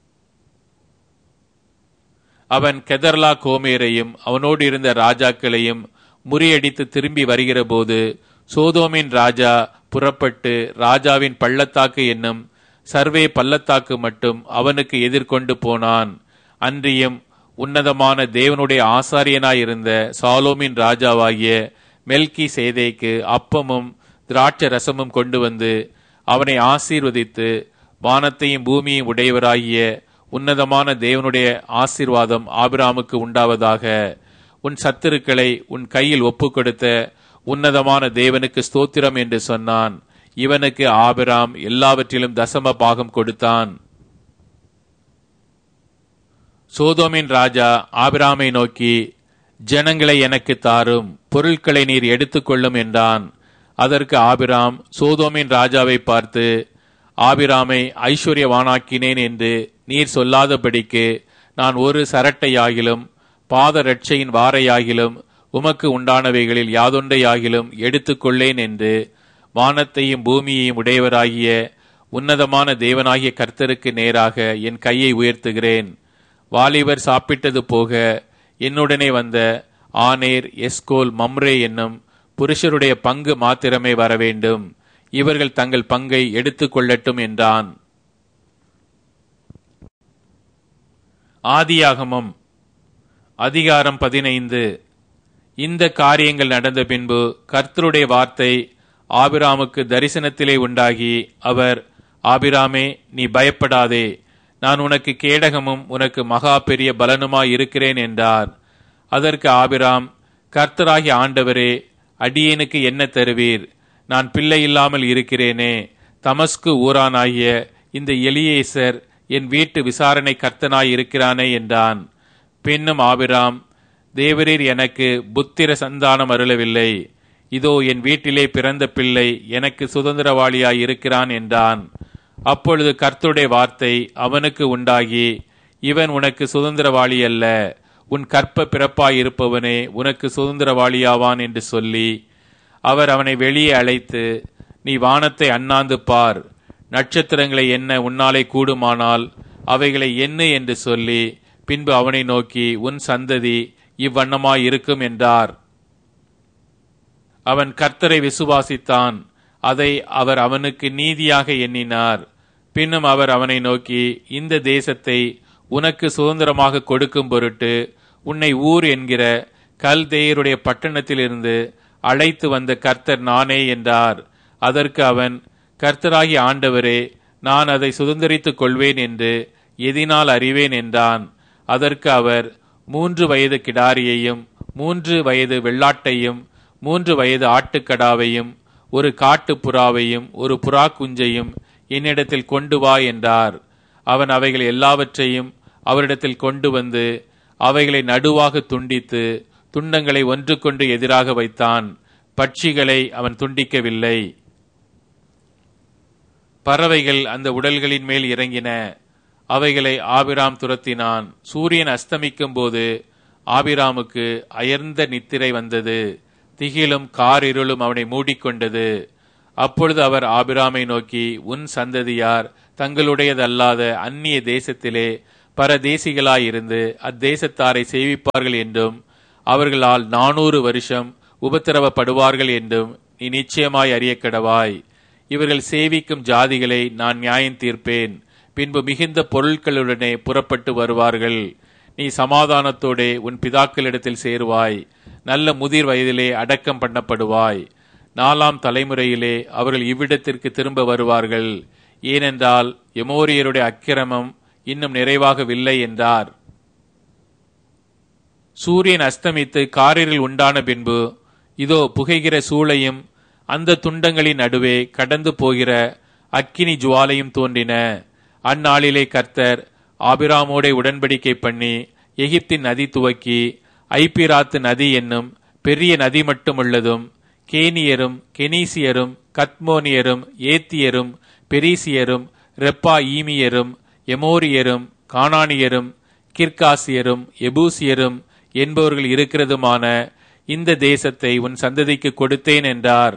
அவன் கெதர்லா கோமேரையும் அவனோடு இருந்த ராஜாக்களையும் முறியடித்து திரும்பி வருகிறபோது சோதோமின் ராஜா புறப்பட்டு ராஜாவின் பள்ளத்தாக்கு என்னும் சர்வே பள்ளத்தாக்கு மட்டும் அவனுக்கு எதிர்கொண்டு போனான் அன்றியும் உன்னதமான தேவனுடைய ஆசாரியனாயிருந்த சாலோமின் ராஜாவாகிய மெல்கி சேதைக்கு அப்பமும் திராட்ச ரசமும் கொண்டு வந்து அவனை ஆசீர்வதித்து வானத்தையும் பூமியையும் உடையவராகிய உன்னதமான தேவனுடைய ஆசீர்வாதம் ஆபிராமுக்கு உண்டாவதாக உன் சத்துருக்களை உன் கையில் ஒப்புக் கொடுத்த உன்னதமான தேவனுக்கு ஸ்தோத்திரம் என்று சொன்னான் இவனுக்கு ஆபிராம் எல்லாவற்றிலும் தசம பாகம் கொடுத்தான் சோதோமின் ராஜா ஆபிராமை நோக்கி ஜனங்களை எனக்கு தாரும் பொருட்களை நீர் எடுத்துக்கொள்ளும் என்றான் அதற்கு ஆபிராம் சோதோமின் ராஜாவை பார்த்து ஆபிராமை ஐஸ்வர்யவானாக்கினேன் என்று நீர் சொல்லாதபடிக்கு நான் ஒரு சரட்டையாகிலும் பாத ரட்சையின் வாரையாகிலும் உமக்கு உண்டானவைகளில் யாதொன்றையாகிலும் எடுத்துக்கொள்ளேன் என்று வானத்தையும் பூமியையும் உடையவராகிய உன்னதமான தேவனாகிய கர்த்தருக்கு நேராக என் கையை உயர்த்துகிறேன் வாலிபர் சாப்பிட்டது போக என்னுடனே வந்த ஆனேர் எஸ்கோல் மம்ரே என்னும் புருஷருடைய பங்கு மாத்திரமே வர வேண்டும் இவர்கள் தங்கள் பங்கை எடுத்துக் கொள்ளட்டும் என்றான் ஆதியாகமம் அதிகாரம் பதினைந்து இந்த காரியங்கள் நடந்த பின்பு கர்த்தருடைய வார்த்தை ஆபிராமுக்கு தரிசனத்திலே உண்டாகி அவர் ஆபிராமே நீ பயப்படாதே நான் உனக்கு கேடகமும் உனக்கு மகா பெரிய பலனுமாய் இருக்கிறேன் என்றார் அதற்கு ஆபிராம் கர்த்தராகி ஆண்டவரே அடியேனுக்கு என்ன தருவீர் நான் பிள்ளை இல்லாமல் இருக்கிறேனே தமஸ்கு ஊரானாகிய இந்த எலியேசர் என் வீட்டு விசாரணை கர்த்தனாய் இருக்கிறானே என்றான் பின்னும் ஆபிராம் தேவரீர் எனக்கு புத்திர சந்தானம் அருளவில்லை இதோ என் வீட்டிலே பிறந்த பிள்ளை எனக்கு சுதந்திரவாளியாய் இருக்கிறான் என்றான் அப்பொழுது கர்த்தருடைய வார்த்தை அவனுக்கு உண்டாகி இவன் உனக்கு சுதந்திரவாளி அல்ல உன் கற்ப பிறப்பாய் இருப்பவனே உனக்கு சுதந்திரவாளியாவான் என்று சொல்லி அவர் அவனை வெளியே அழைத்து நீ வானத்தை அண்ணாந்து பார் நட்சத்திரங்களை என்ன உன்னாலே கூடுமானால் அவைகளை எண்ணு என்று சொல்லி பின்பு அவனை நோக்கி உன் சந்ததி இவ்வண்ணமாய் இருக்கும் என்றார் அவன் கர்த்தரை விசுவாசித்தான் அதை அவர் அவனுக்கு நீதியாக எண்ணினார் பின்னும் அவர் அவனை நோக்கி இந்த தேசத்தை உனக்கு சுதந்திரமாக கொடுக்கும் பொருட்டு உன்னை ஊர் என்கிற கல்தேயருடைய பட்டணத்திலிருந்து அழைத்து வந்த கர்த்தர் நானே என்றார் அதற்கு அவன் கர்த்தராகி ஆண்டவரே நான் அதை சுதந்திரித்துக் கொள்வேன் என்று எதினால் அறிவேன் என்றான் அதற்கு அவர் மூன்று வயது கிடாரியையும் மூன்று வயது வெள்ளாட்டையும் மூன்று வயது ஆட்டுக்கடாவையும் ஒரு காட்டு புறாவையும் ஒரு புறா குஞ்சையும் என்னிடத்தில் கொண்டு வா என்றார் அவன் அவைகள் எல்லாவற்றையும் அவரிடத்தில் கொண்டு வந்து அவைகளை நடுவாக துண்டித்து துண்டங்களை ஒன்றுக்கொன்று எதிராக வைத்தான் பட்சிகளை அவன் துண்டிக்கவில்லை பறவைகள் அந்த உடல்களின் மேல் இறங்கின அவைகளை ஆபிராம் துரத்தினான் சூரியன் அஸ்தமிக்கும் போது ஆபிராமுக்கு அயர்ந்த நித்திரை வந்தது திகிலும் காரிருளும் அவனை மூடிக்கொண்டது அப்பொழுது அவர் ஆபிராமை நோக்கி உன் சந்ததியார் தங்களுடையதல்லாத அந்நிய தேசத்திலே பரதேசிகளாயிருந்து அத்தேசத்தாரை சேவிப்பார்கள் என்றும் அவர்களால் நானூறு வருஷம் உபத்திரவப்படுவார்கள் என்றும் நீ நிச்சயமாய் அறியக்கடவாய் இவர்கள் சேவிக்கும் ஜாதிகளை நான் நியாயம் தீர்ப்பேன் பின்பு மிகுந்த பொருட்களுடனே புறப்பட்டு வருவார்கள் நீ சமாதானத்தோடே உன் பிதாக்களிடத்தில் சேருவாய் நல்ல முதிர் வயதிலே அடக்கம் பண்ணப்படுவாய் நாலாம் தலைமுறையிலே அவர்கள் இவ்விடத்திற்கு திரும்ப வருவார்கள் ஏனென்றால் எமோரியருடைய அக்கிரமம் இன்னும் நிறைவாகவில்லை என்றார் சூரியன் அஸ்தமித்து காரில் உண்டான பின்பு இதோ புகைகிற சூளையும் அந்த துண்டங்களின் நடுவே கடந்து போகிற அக்கினி ஜுவாலையும் தோன்றின அந்நாளிலே கர்த்தர் ஆபிராமோடே உடன்படிக்கை பண்ணி எகிப்தின் நதி துவக்கி ஐப்பிராத்து நதி என்னும் பெரிய நதி மட்டுமுள்ளதும் கேனியரும் கெனீசியரும் கத்மோனியரும் ஏத்தியரும் பெரிசியரும் ரெப்பா ஈமியரும் எமோரியரும் கானானியரும் கிர்காசியரும் எபூசியரும் என்பவர்கள் இருக்கிறதுமான இந்த தேசத்தை உன் சந்ததிக்கு கொடுத்தேன் என்றார்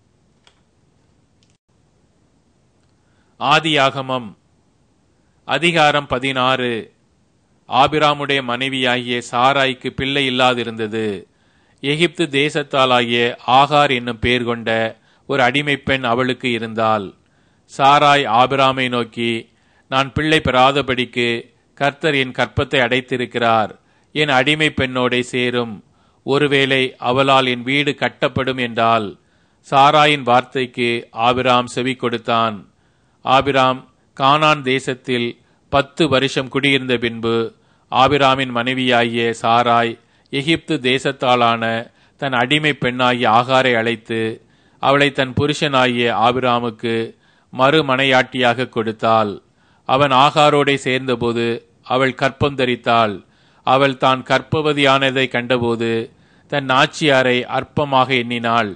ஆதியாகமம் அதிகாரம் பதினாறு ஆபிராமுடைய மனைவியாகிய சாராய்க்கு பிள்ளை இல்லாதிருந்தது எகிப்து தேசத்தாலாகிய ஆகார் என்னும் பேர் கொண்ட ஒரு அடிமைப் பெண் அவளுக்கு இருந்தாள் சாராய் ஆபிராமை நோக்கி நான் பிள்ளை பெறாதபடிக்கு கர்த்தர் என் கற்பத்தை அடைத்திருக்கிறார் என் அடிமை பெண்ணோடே சேரும் ஒருவேளை அவளால் என் வீடு கட்டப்படும் என்றால் சாராயின் வார்த்தைக்கு ஆபிராம் செவி கொடுத்தான் ஆபிராம் கானான் தேசத்தில் பத்து வருஷம் குடியிருந்த பின்பு ஆபிராமின் மனைவியாகிய சாராய் எகிப்து தேசத்தாலான தன் அடிமை பெண்ணாகிய ஆகாரை அழைத்து அவளை தன் புருஷனாகிய ஆபிராமுக்கு மறுமனையாட்டியாக கொடுத்தாள் அவன் ஆகாரோடே சேர்ந்தபோது அவள் கற்பம் தரித்தாள் அவள் தான் கற்பவதியானதை கண்டபோது தன் நாச்சியாரை அற்பமாக எண்ணினாள்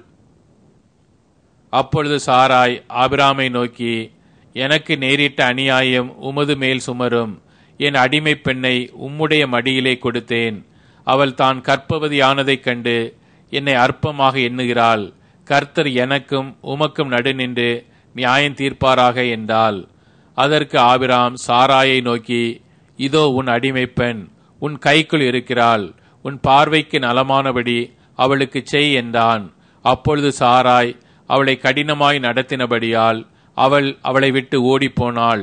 அப்பொழுது சாராய் ஆபிராமை நோக்கி எனக்கு நேரிட்ட அநியாயம் உமது மேல் சுமரும் என் அடிமை பெண்ணை உம்முடைய மடியிலே கொடுத்தேன் அவள் தான் கற்பவதியானதைக் கண்டு என்னை அற்பமாக எண்ணுகிறாள் கர்த்தர் எனக்கும் உமக்கும் நடுநின்று நியாயம் தீர்ப்பாராக என்றாள் அதற்கு ஆபிராம் சாராயை நோக்கி இதோ உன் அடிமை பெண் உன் கைக்குள் இருக்கிறாள் உன் பார்வைக்கு நலமானபடி அவளுக்கு செய் என்றான் அப்பொழுது சாராய் அவளை கடினமாய் நடத்தினபடியால் அவள் அவளை விட்டு ஓடிப்போனாள்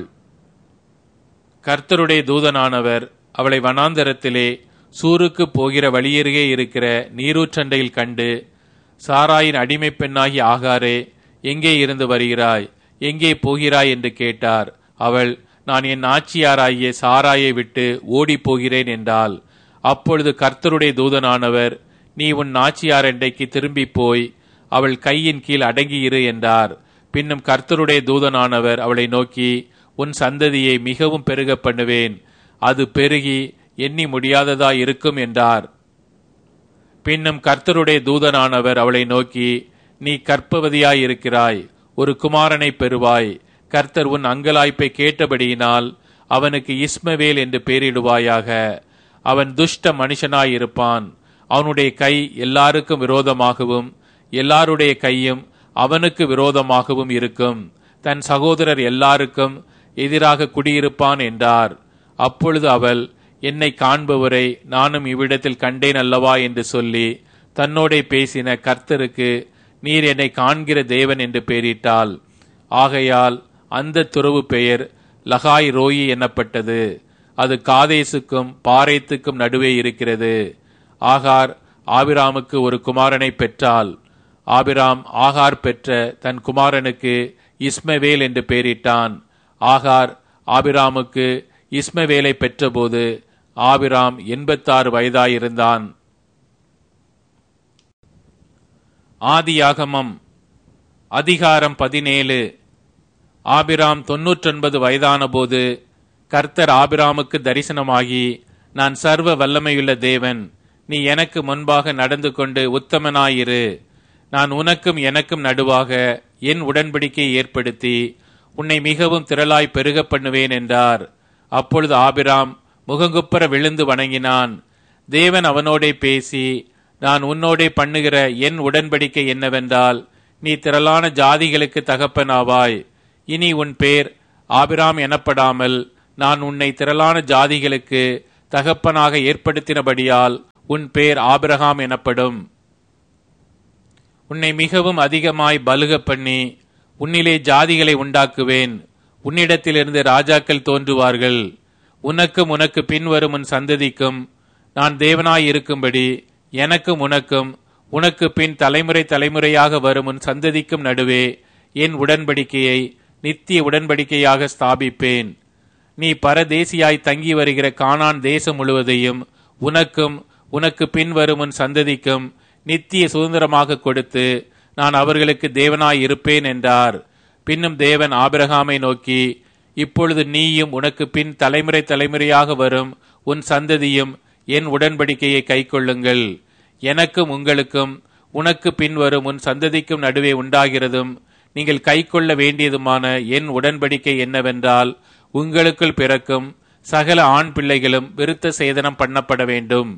கர்த்தருடைய தூதனானவர் அவளை வனாந்தரத்திலே சூருக்கு போகிற வழியருகே இருக்கிற நீரூற்றண்டையில் கண்டு சாராயின் அடிமை பெண்ணாகி ஆகாரே எங்கே இருந்து வருகிறாய் எங்கே போகிறாய் என்று கேட்டார் அவள் நான் என் ஆட்சியாராகிய சாராயை விட்டு ஓடிப் போகிறேன் என்றாள் அப்பொழுது கர்த்தருடைய தூதனானவர் நீ உன் நாச்சியார் அண்டைக்கு திரும்பி போய் அவள் கையின் கீழ் அடங்கியிரு என்றார் பின்னும் கர்த்தருடைய தூதனானவர் அவளை நோக்கி உன் சந்ததியை மிகவும் பெருக பண்ணுவேன் அது பெருகி எண்ணி முடியாததா இருக்கும் என்றார் பின்னும் கர்த்தருடைய தூதனானவர் அவளை நோக்கி நீ கற்பவதியாயிருக்கிறாய் ஒரு குமாரனை பெறுவாய் கர்த்தர் உன் அங்கலாய்ப்பை கேட்டபடியினால் அவனுக்கு இஸ்மவேல் என்று பெயரிடுவாயாக அவன் துஷ்ட மனுஷனாயிருப்பான் அவனுடைய கை எல்லாருக்கும் விரோதமாகவும் எல்லாருடைய கையும் அவனுக்கு விரோதமாகவும் இருக்கும் தன் சகோதரர் எல்லாருக்கும் எதிராக குடியிருப்பான் என்றார் அப்பொழுது அவள் என்னை காண்பவரை நானும் இவ்விடத்தில் கண்டேன் அல்லவா என்று சொல்லி தன்னோடே பேசின கர்த்தருக்கு நீர் என்னை காண்கிற தேவன் என்று பெயரிட்டாள் ஆகையால் அந்த துறவு பெயர் லகாய் ரோயி எனப்பட்டது அது காதேசுக்கும் பாரேத்துக்கும் நடுவே இருக்கிறது ஆகார் ஆபிராமுக்கு ஒரு குமாரனை பெற்றாள் ஆபிராம் ஆகார் பெற்ற தன் குமாரனுக்கு இஸ்மவேல் என்று பெயரிட்டான் ஆகார் ஆபிராமுக்கு இஸ்மவேலை பெற்றபோது ஆபிராம் எண்பத்தாறு வயதாயிருந்தான் ஆதியாகமம் அதிகாரம் பதினேழு ஆபிராம் தொன்னூற்றொன்பது வயதான போது கர்த்தர் ஆபிராமுக்கு தரிசனமாகி நான் சர்வ வல்லமையுள்ள தேவன் நீ எனக்கு முன்பாக நடந்து கொண்டு உத்தமனாயிரு நான் உனக்கும் எனக்கும் நடுவாக என் உடன்படிக்கை ஏற்படுத்தி உன்னை மிகவும் திரளாய் பெருக பண்ணுவேன் என்றார் அப்பொழுது ஆபிராம் முகங்குப்புற விழுந்து வணங்கினான் தேவன் அவனோடே பேசி நான் உன்னோடே பண்ணுகிற என் உடன்படிக்கை என்னவென்றால் நீ திரளான ஜாதிகளுக்கு தகப்பனாவாய் இனி உன் பேர் ஆபிராம் எனப்படாமல் நான் உன்னை திரளான ஜாதிகளுக்கு தகப்பனாக ஏற்படுத்தினபடியால் உன் பேர் ஆபிரகாம் எனப்படும் உன்னை மிகவும் அதிகமாய் பலுக பண்ணி உன்னிலே ஜாதிகளை உண்டாக்குவேன் உன்னிடத்திலிருந்து ராஜாக்கள் தோன்றுவார்கள் உனக்கும் உனக்கு பின்வரும் உன் சந்ததிக்கும் நான் தேவனாய் இருக்கும்படி எனக்கும் உனக்கும் உனக்கு பின் தலைமுறை தலைமுறையாக வரும் உன் சந்ததிக்கும் நடுவே என் உடன்படிக்கையை நித்திய உடன்படிக்கையாக ஸ்தாபிப்பேன் நீ பரதேசியாய் தங்கி வருகிற கானான் தேசம் முழுவதையும் உனக்கும் உனக்கு பின் வரும் உன் சந்ததிக்கும் நித்திய சுதந்திரமாக கொடுத்து நான் அவர்களுக்கு தேவனாய் இருப்பேன் என்றார் பின்னும் தேவன் ஆபிரகாமை நோக்கி இப்பொழுது நீயும் உனக்கு பின் தலைமுறை தலைமுறையாக வரும் உன் சந்ததியும் என் உடன்படிக்கையை கைக்கொள்ளுங்கள் எனக்கும் உங்களுக்கும் உனக்கு பின் வரும் உன் சந்ததிக்கும் நடுவே உண்டாகிறதும் நீங்கள் கைக்கொள்ள வேண்டியதுமான என் உடன்படிக்கை என்னவென்றால் உங்களுக்குள் பிறக்கும் சகல ஆண் பிள்ளைகளும் விருத்த சேதனம் பண்ணப்பட வேண்டும்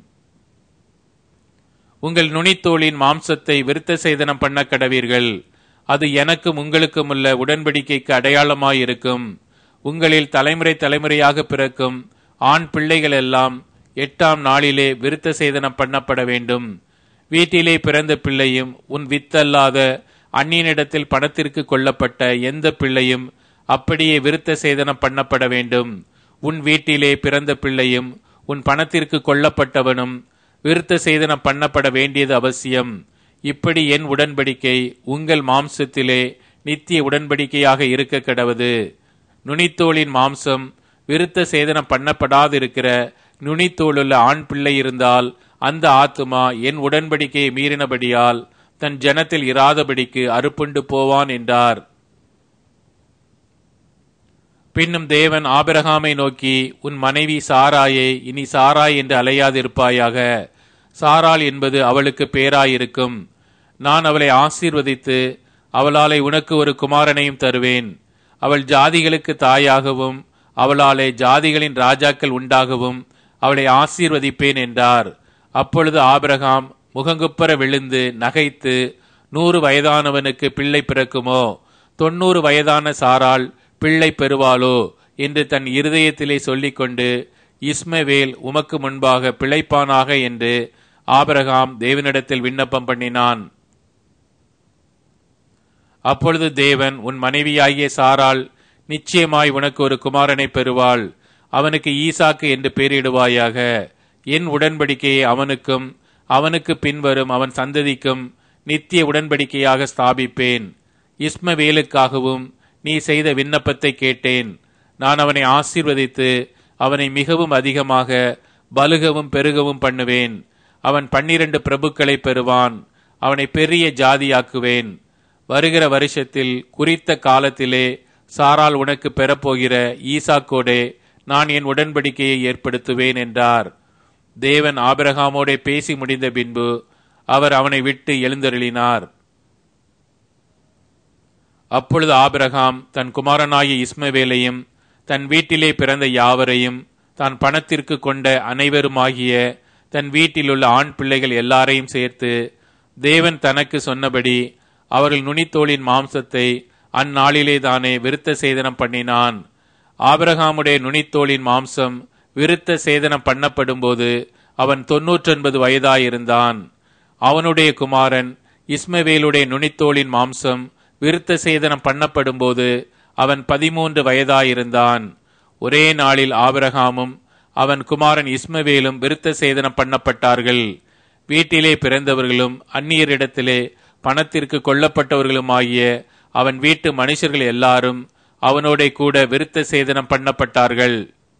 உங்கள் நுனித்தோளின் மாம்சத்தை விருத்த சேதனம் பண்ண கடவீர்கள் அது எனக்கும் உங்களுக்கும் உள்ள உடன்படிக்கைக்கு அடையாளமாயிருக்கும் உங்களில் தலைமுறை தலைமுறையாக பிறக்கும் ஆண் பிள்ளைகள் எல்லாம் எட்டாம் நாளிலே விருத்த சேதனம் பண்ணப்பட வேண்டும் வீட்டிலே பிறந்த பிள்ளையும் உன் வித்தல்லாத அந்நியனிடத்தில் பணத்திற்கு கொல்லப்பட்ட எந்த பிள்ளையும் அப்படியே விருத்த சேதனம் பண்ணப்பட வேண்டும் உன் வீட்டிலே பிறந்த பிள்ளையும் உன் பணத்திற்கு கொல்லப்பட்டவனும் விருத்த சேதனம் பண்ணப்பட வேண்டியது அவசியம் இப்படி என் உடன்படிக்கை உங்கள் மாம்சத்திலே நித்திய உடன்படிக்கையாக இருக்க கடவது நுனித்தோளின் மாம்சம் விருத்த சேதனம் பண்ணப்படாதிருக்கிற நுனித்தோளுள்ள ஆண் பிள்ளை இருந்தால் அந்த ஆத்துமா என் உடன்படிக்கையை மீறினபடியால் தன் ஜனத்தில் இராதபடிக்கு அறுப்புண்டு போவான் என்றார் பின்னும் தேவன் ஆபிரகாமை நோக்கி உன் மனைவி சாராயை இனி சாராய் என்று அலையாதிருப்பாயாக சாராள் என்பது அவளுக்கு பேராயிருக்கும் நான் அவளை ஆசீர்வதித்து அவளாலே உனக்கு ஒரு குமாரனையும் தருவேன் அவள் ஜாதிகளுக்கு தாயாகவும் அவளாலே ஜாதிகளின் ராஜாக்கள் உண்டாகவும் அவளை ஆசீர்வதிப்பேன் என்றார் அப்பொழுது ஆபிரகாம் முகங்குப்புற விழுந்து நகைத்து நூறு வயதானவனுக்கு பிள்ளை பிறக்குமோ தொன்னூறு வயதான சாராள் பிள்ளை பெறுவாளோ என்று தன் இருதயத்திலே சொல்லிக்கொண்டு இஸ்மவேல் உமக்கு முன்பாக பிழைப்பானாக என்று ஆபிரகாம் தேவனிடத்தில் விண்ணப்பம் பண்ணினான் அப்பொழுது தேவன் உன் மனைவியாகிய சாராள் நிச்சயமாய் உனக்கு ஒரு குமாரனை பெறுவாள் அவனுக்கு ஈசாக்கு என்று பெயரிடுவாயாக என் உடன்படிக்கையை அவனுக்கும் அவனுக்கு பின்வரும் அவன் சந்ததிக்கும் நித்திய உடன்படிக்கையாக ஸ்தாபிப்பேன் இஸ்மவேலுக்காகவும் நீ செய்த விண்ணப்பத்தை கேட்டேன் நான் அவனை ஆசீர்வதித்து அவனை மிகவும் அதிகமாக பலுகவும் பெருகவும் பண்ணுவேன் அவன் பன்னிரண்டு பிரபுக்களை பெறுவான் அவனை பெரிய ஜாதியாக்குவேன் வருகிற வருஷத்தில் குறித்த காலத்திலே சாரால் உனக்கு பெறப்போகிற ஈசாக்கோடே நான் என் உடன்படிக்கையை ஏற்படுத்துவேன் என்றார் தேவன் ஆபிரகாமோடே பேசி முடிந்த பின்பு அவர் அவனை விட்டு எழுந்தருளினார் அப்பொழுது ஆபிரகாம் தன் குமாரனாகிய இஸ்மவேலையும் தன் வீட்டிலே பிறந்த யாவரையும் தான் பணத்திற்கு கொண்ட அனைவருமாகிய தன் வீட்டிலுள்ள ஆண் பிள்ளைகள் எல்லாரையும் சேர்த்து தேவன் தனக்கு சொன்னபடி அவர்கள் நுனித்தோளின் மாம்சத்தை அந்நாளிலே தானே விருத்த சேதனம் பண்ணினான் ஆபிரகாமுடைய நுனித்தோளின் மாம்சம் விருத்த சேதனம் பண்ணப்படும்போது அவன் தொன்னூற்றொன்பது வயதாயிருந்தான் அவனுடைய குமாரன் இஸ்மவேலுடைய நுனித்தோளின் மாம்சம் விருத்த சேதனம் பண்ணப்படும்போது அவன் பதிமூன்று வயதாயிருந்தான் ஒரே நாளில் ஆபிரகாமும் அவன் குமாரன் இஸ்மவேலும் விருத்த சேதனம் பண்ணப்பட்டார்கள் வீட்டிலே பிறந்தவர்களும் அந்நியரிடத்திலே பணத்திற்கு கொல்லப்பட்டவர்களுமாகிய அவன் வீட்டு மனுஷர்கள் எல்லாரும் அவனோட கூட விருத்த சேதனம் பண்ணப்பட்டார்கள்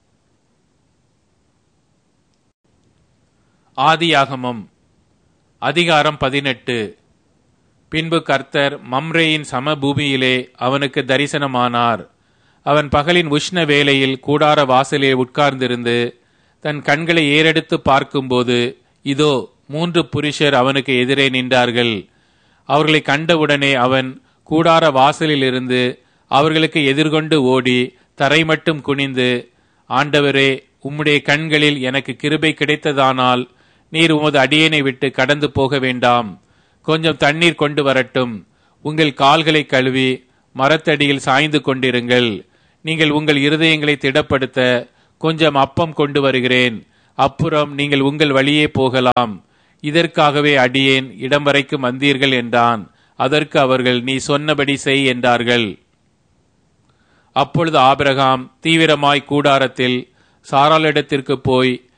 ஆதியாகமம் அதிகாரம் பதினெட்டு பின்பு கர்த்தர் மம்ரேயின் சமபூமியிலே அவனுக்கு தரிசனமானார் அவன் பகலின் உஷ்ண வேளையில் கூடார வாசலே உட்கார்ந்திருந்து தன் கண்களை ஏறெடுத்து பார்க்கும்போது இதோ மூன்று புருஷர் அவனுக்கு எதிரே நின்றார்கள் அவர்களை கண்டவுடனே அவன் கூடார வாசலிலிருந்து அவர்களுக்கு எதிர்கொண்டு ஓடி தரை மட்டும் குனிந்து ஆண்டவரே உம்முடைய கண்களில் எனக்கு கிருபை கிடைத்ததானால் நீர் உமது அடியேனை விட்டு கடந்து போக வேண்டாம் கொஞ்சம் தண்ணீர் கொண்டு வரட்டும் உங்கள் கால்களை கழுவி மரத்தடியில் சாய்ந்து கொண்டிருங்கள் நீங்கள் உங்கள் இருதயங்களை திடப்படுத்த கொஞ்சம் அப்பம் கொண்டு வருகிறேன் அப்புறம் நீங்கள் உங்கள் வழியே போகலாம் இதற்காகவே அடியேன் இடம் வரைக்கும் வந்தீர்கள் என்றான் அதற்கு அவர்கள் நீ சொன்னபடி செய் என்றார்கள் அப்பொழுது ஆபிரகாம் தீவிரமாய் கூடாரத்தில் சாராளிடத்திற்கு போய்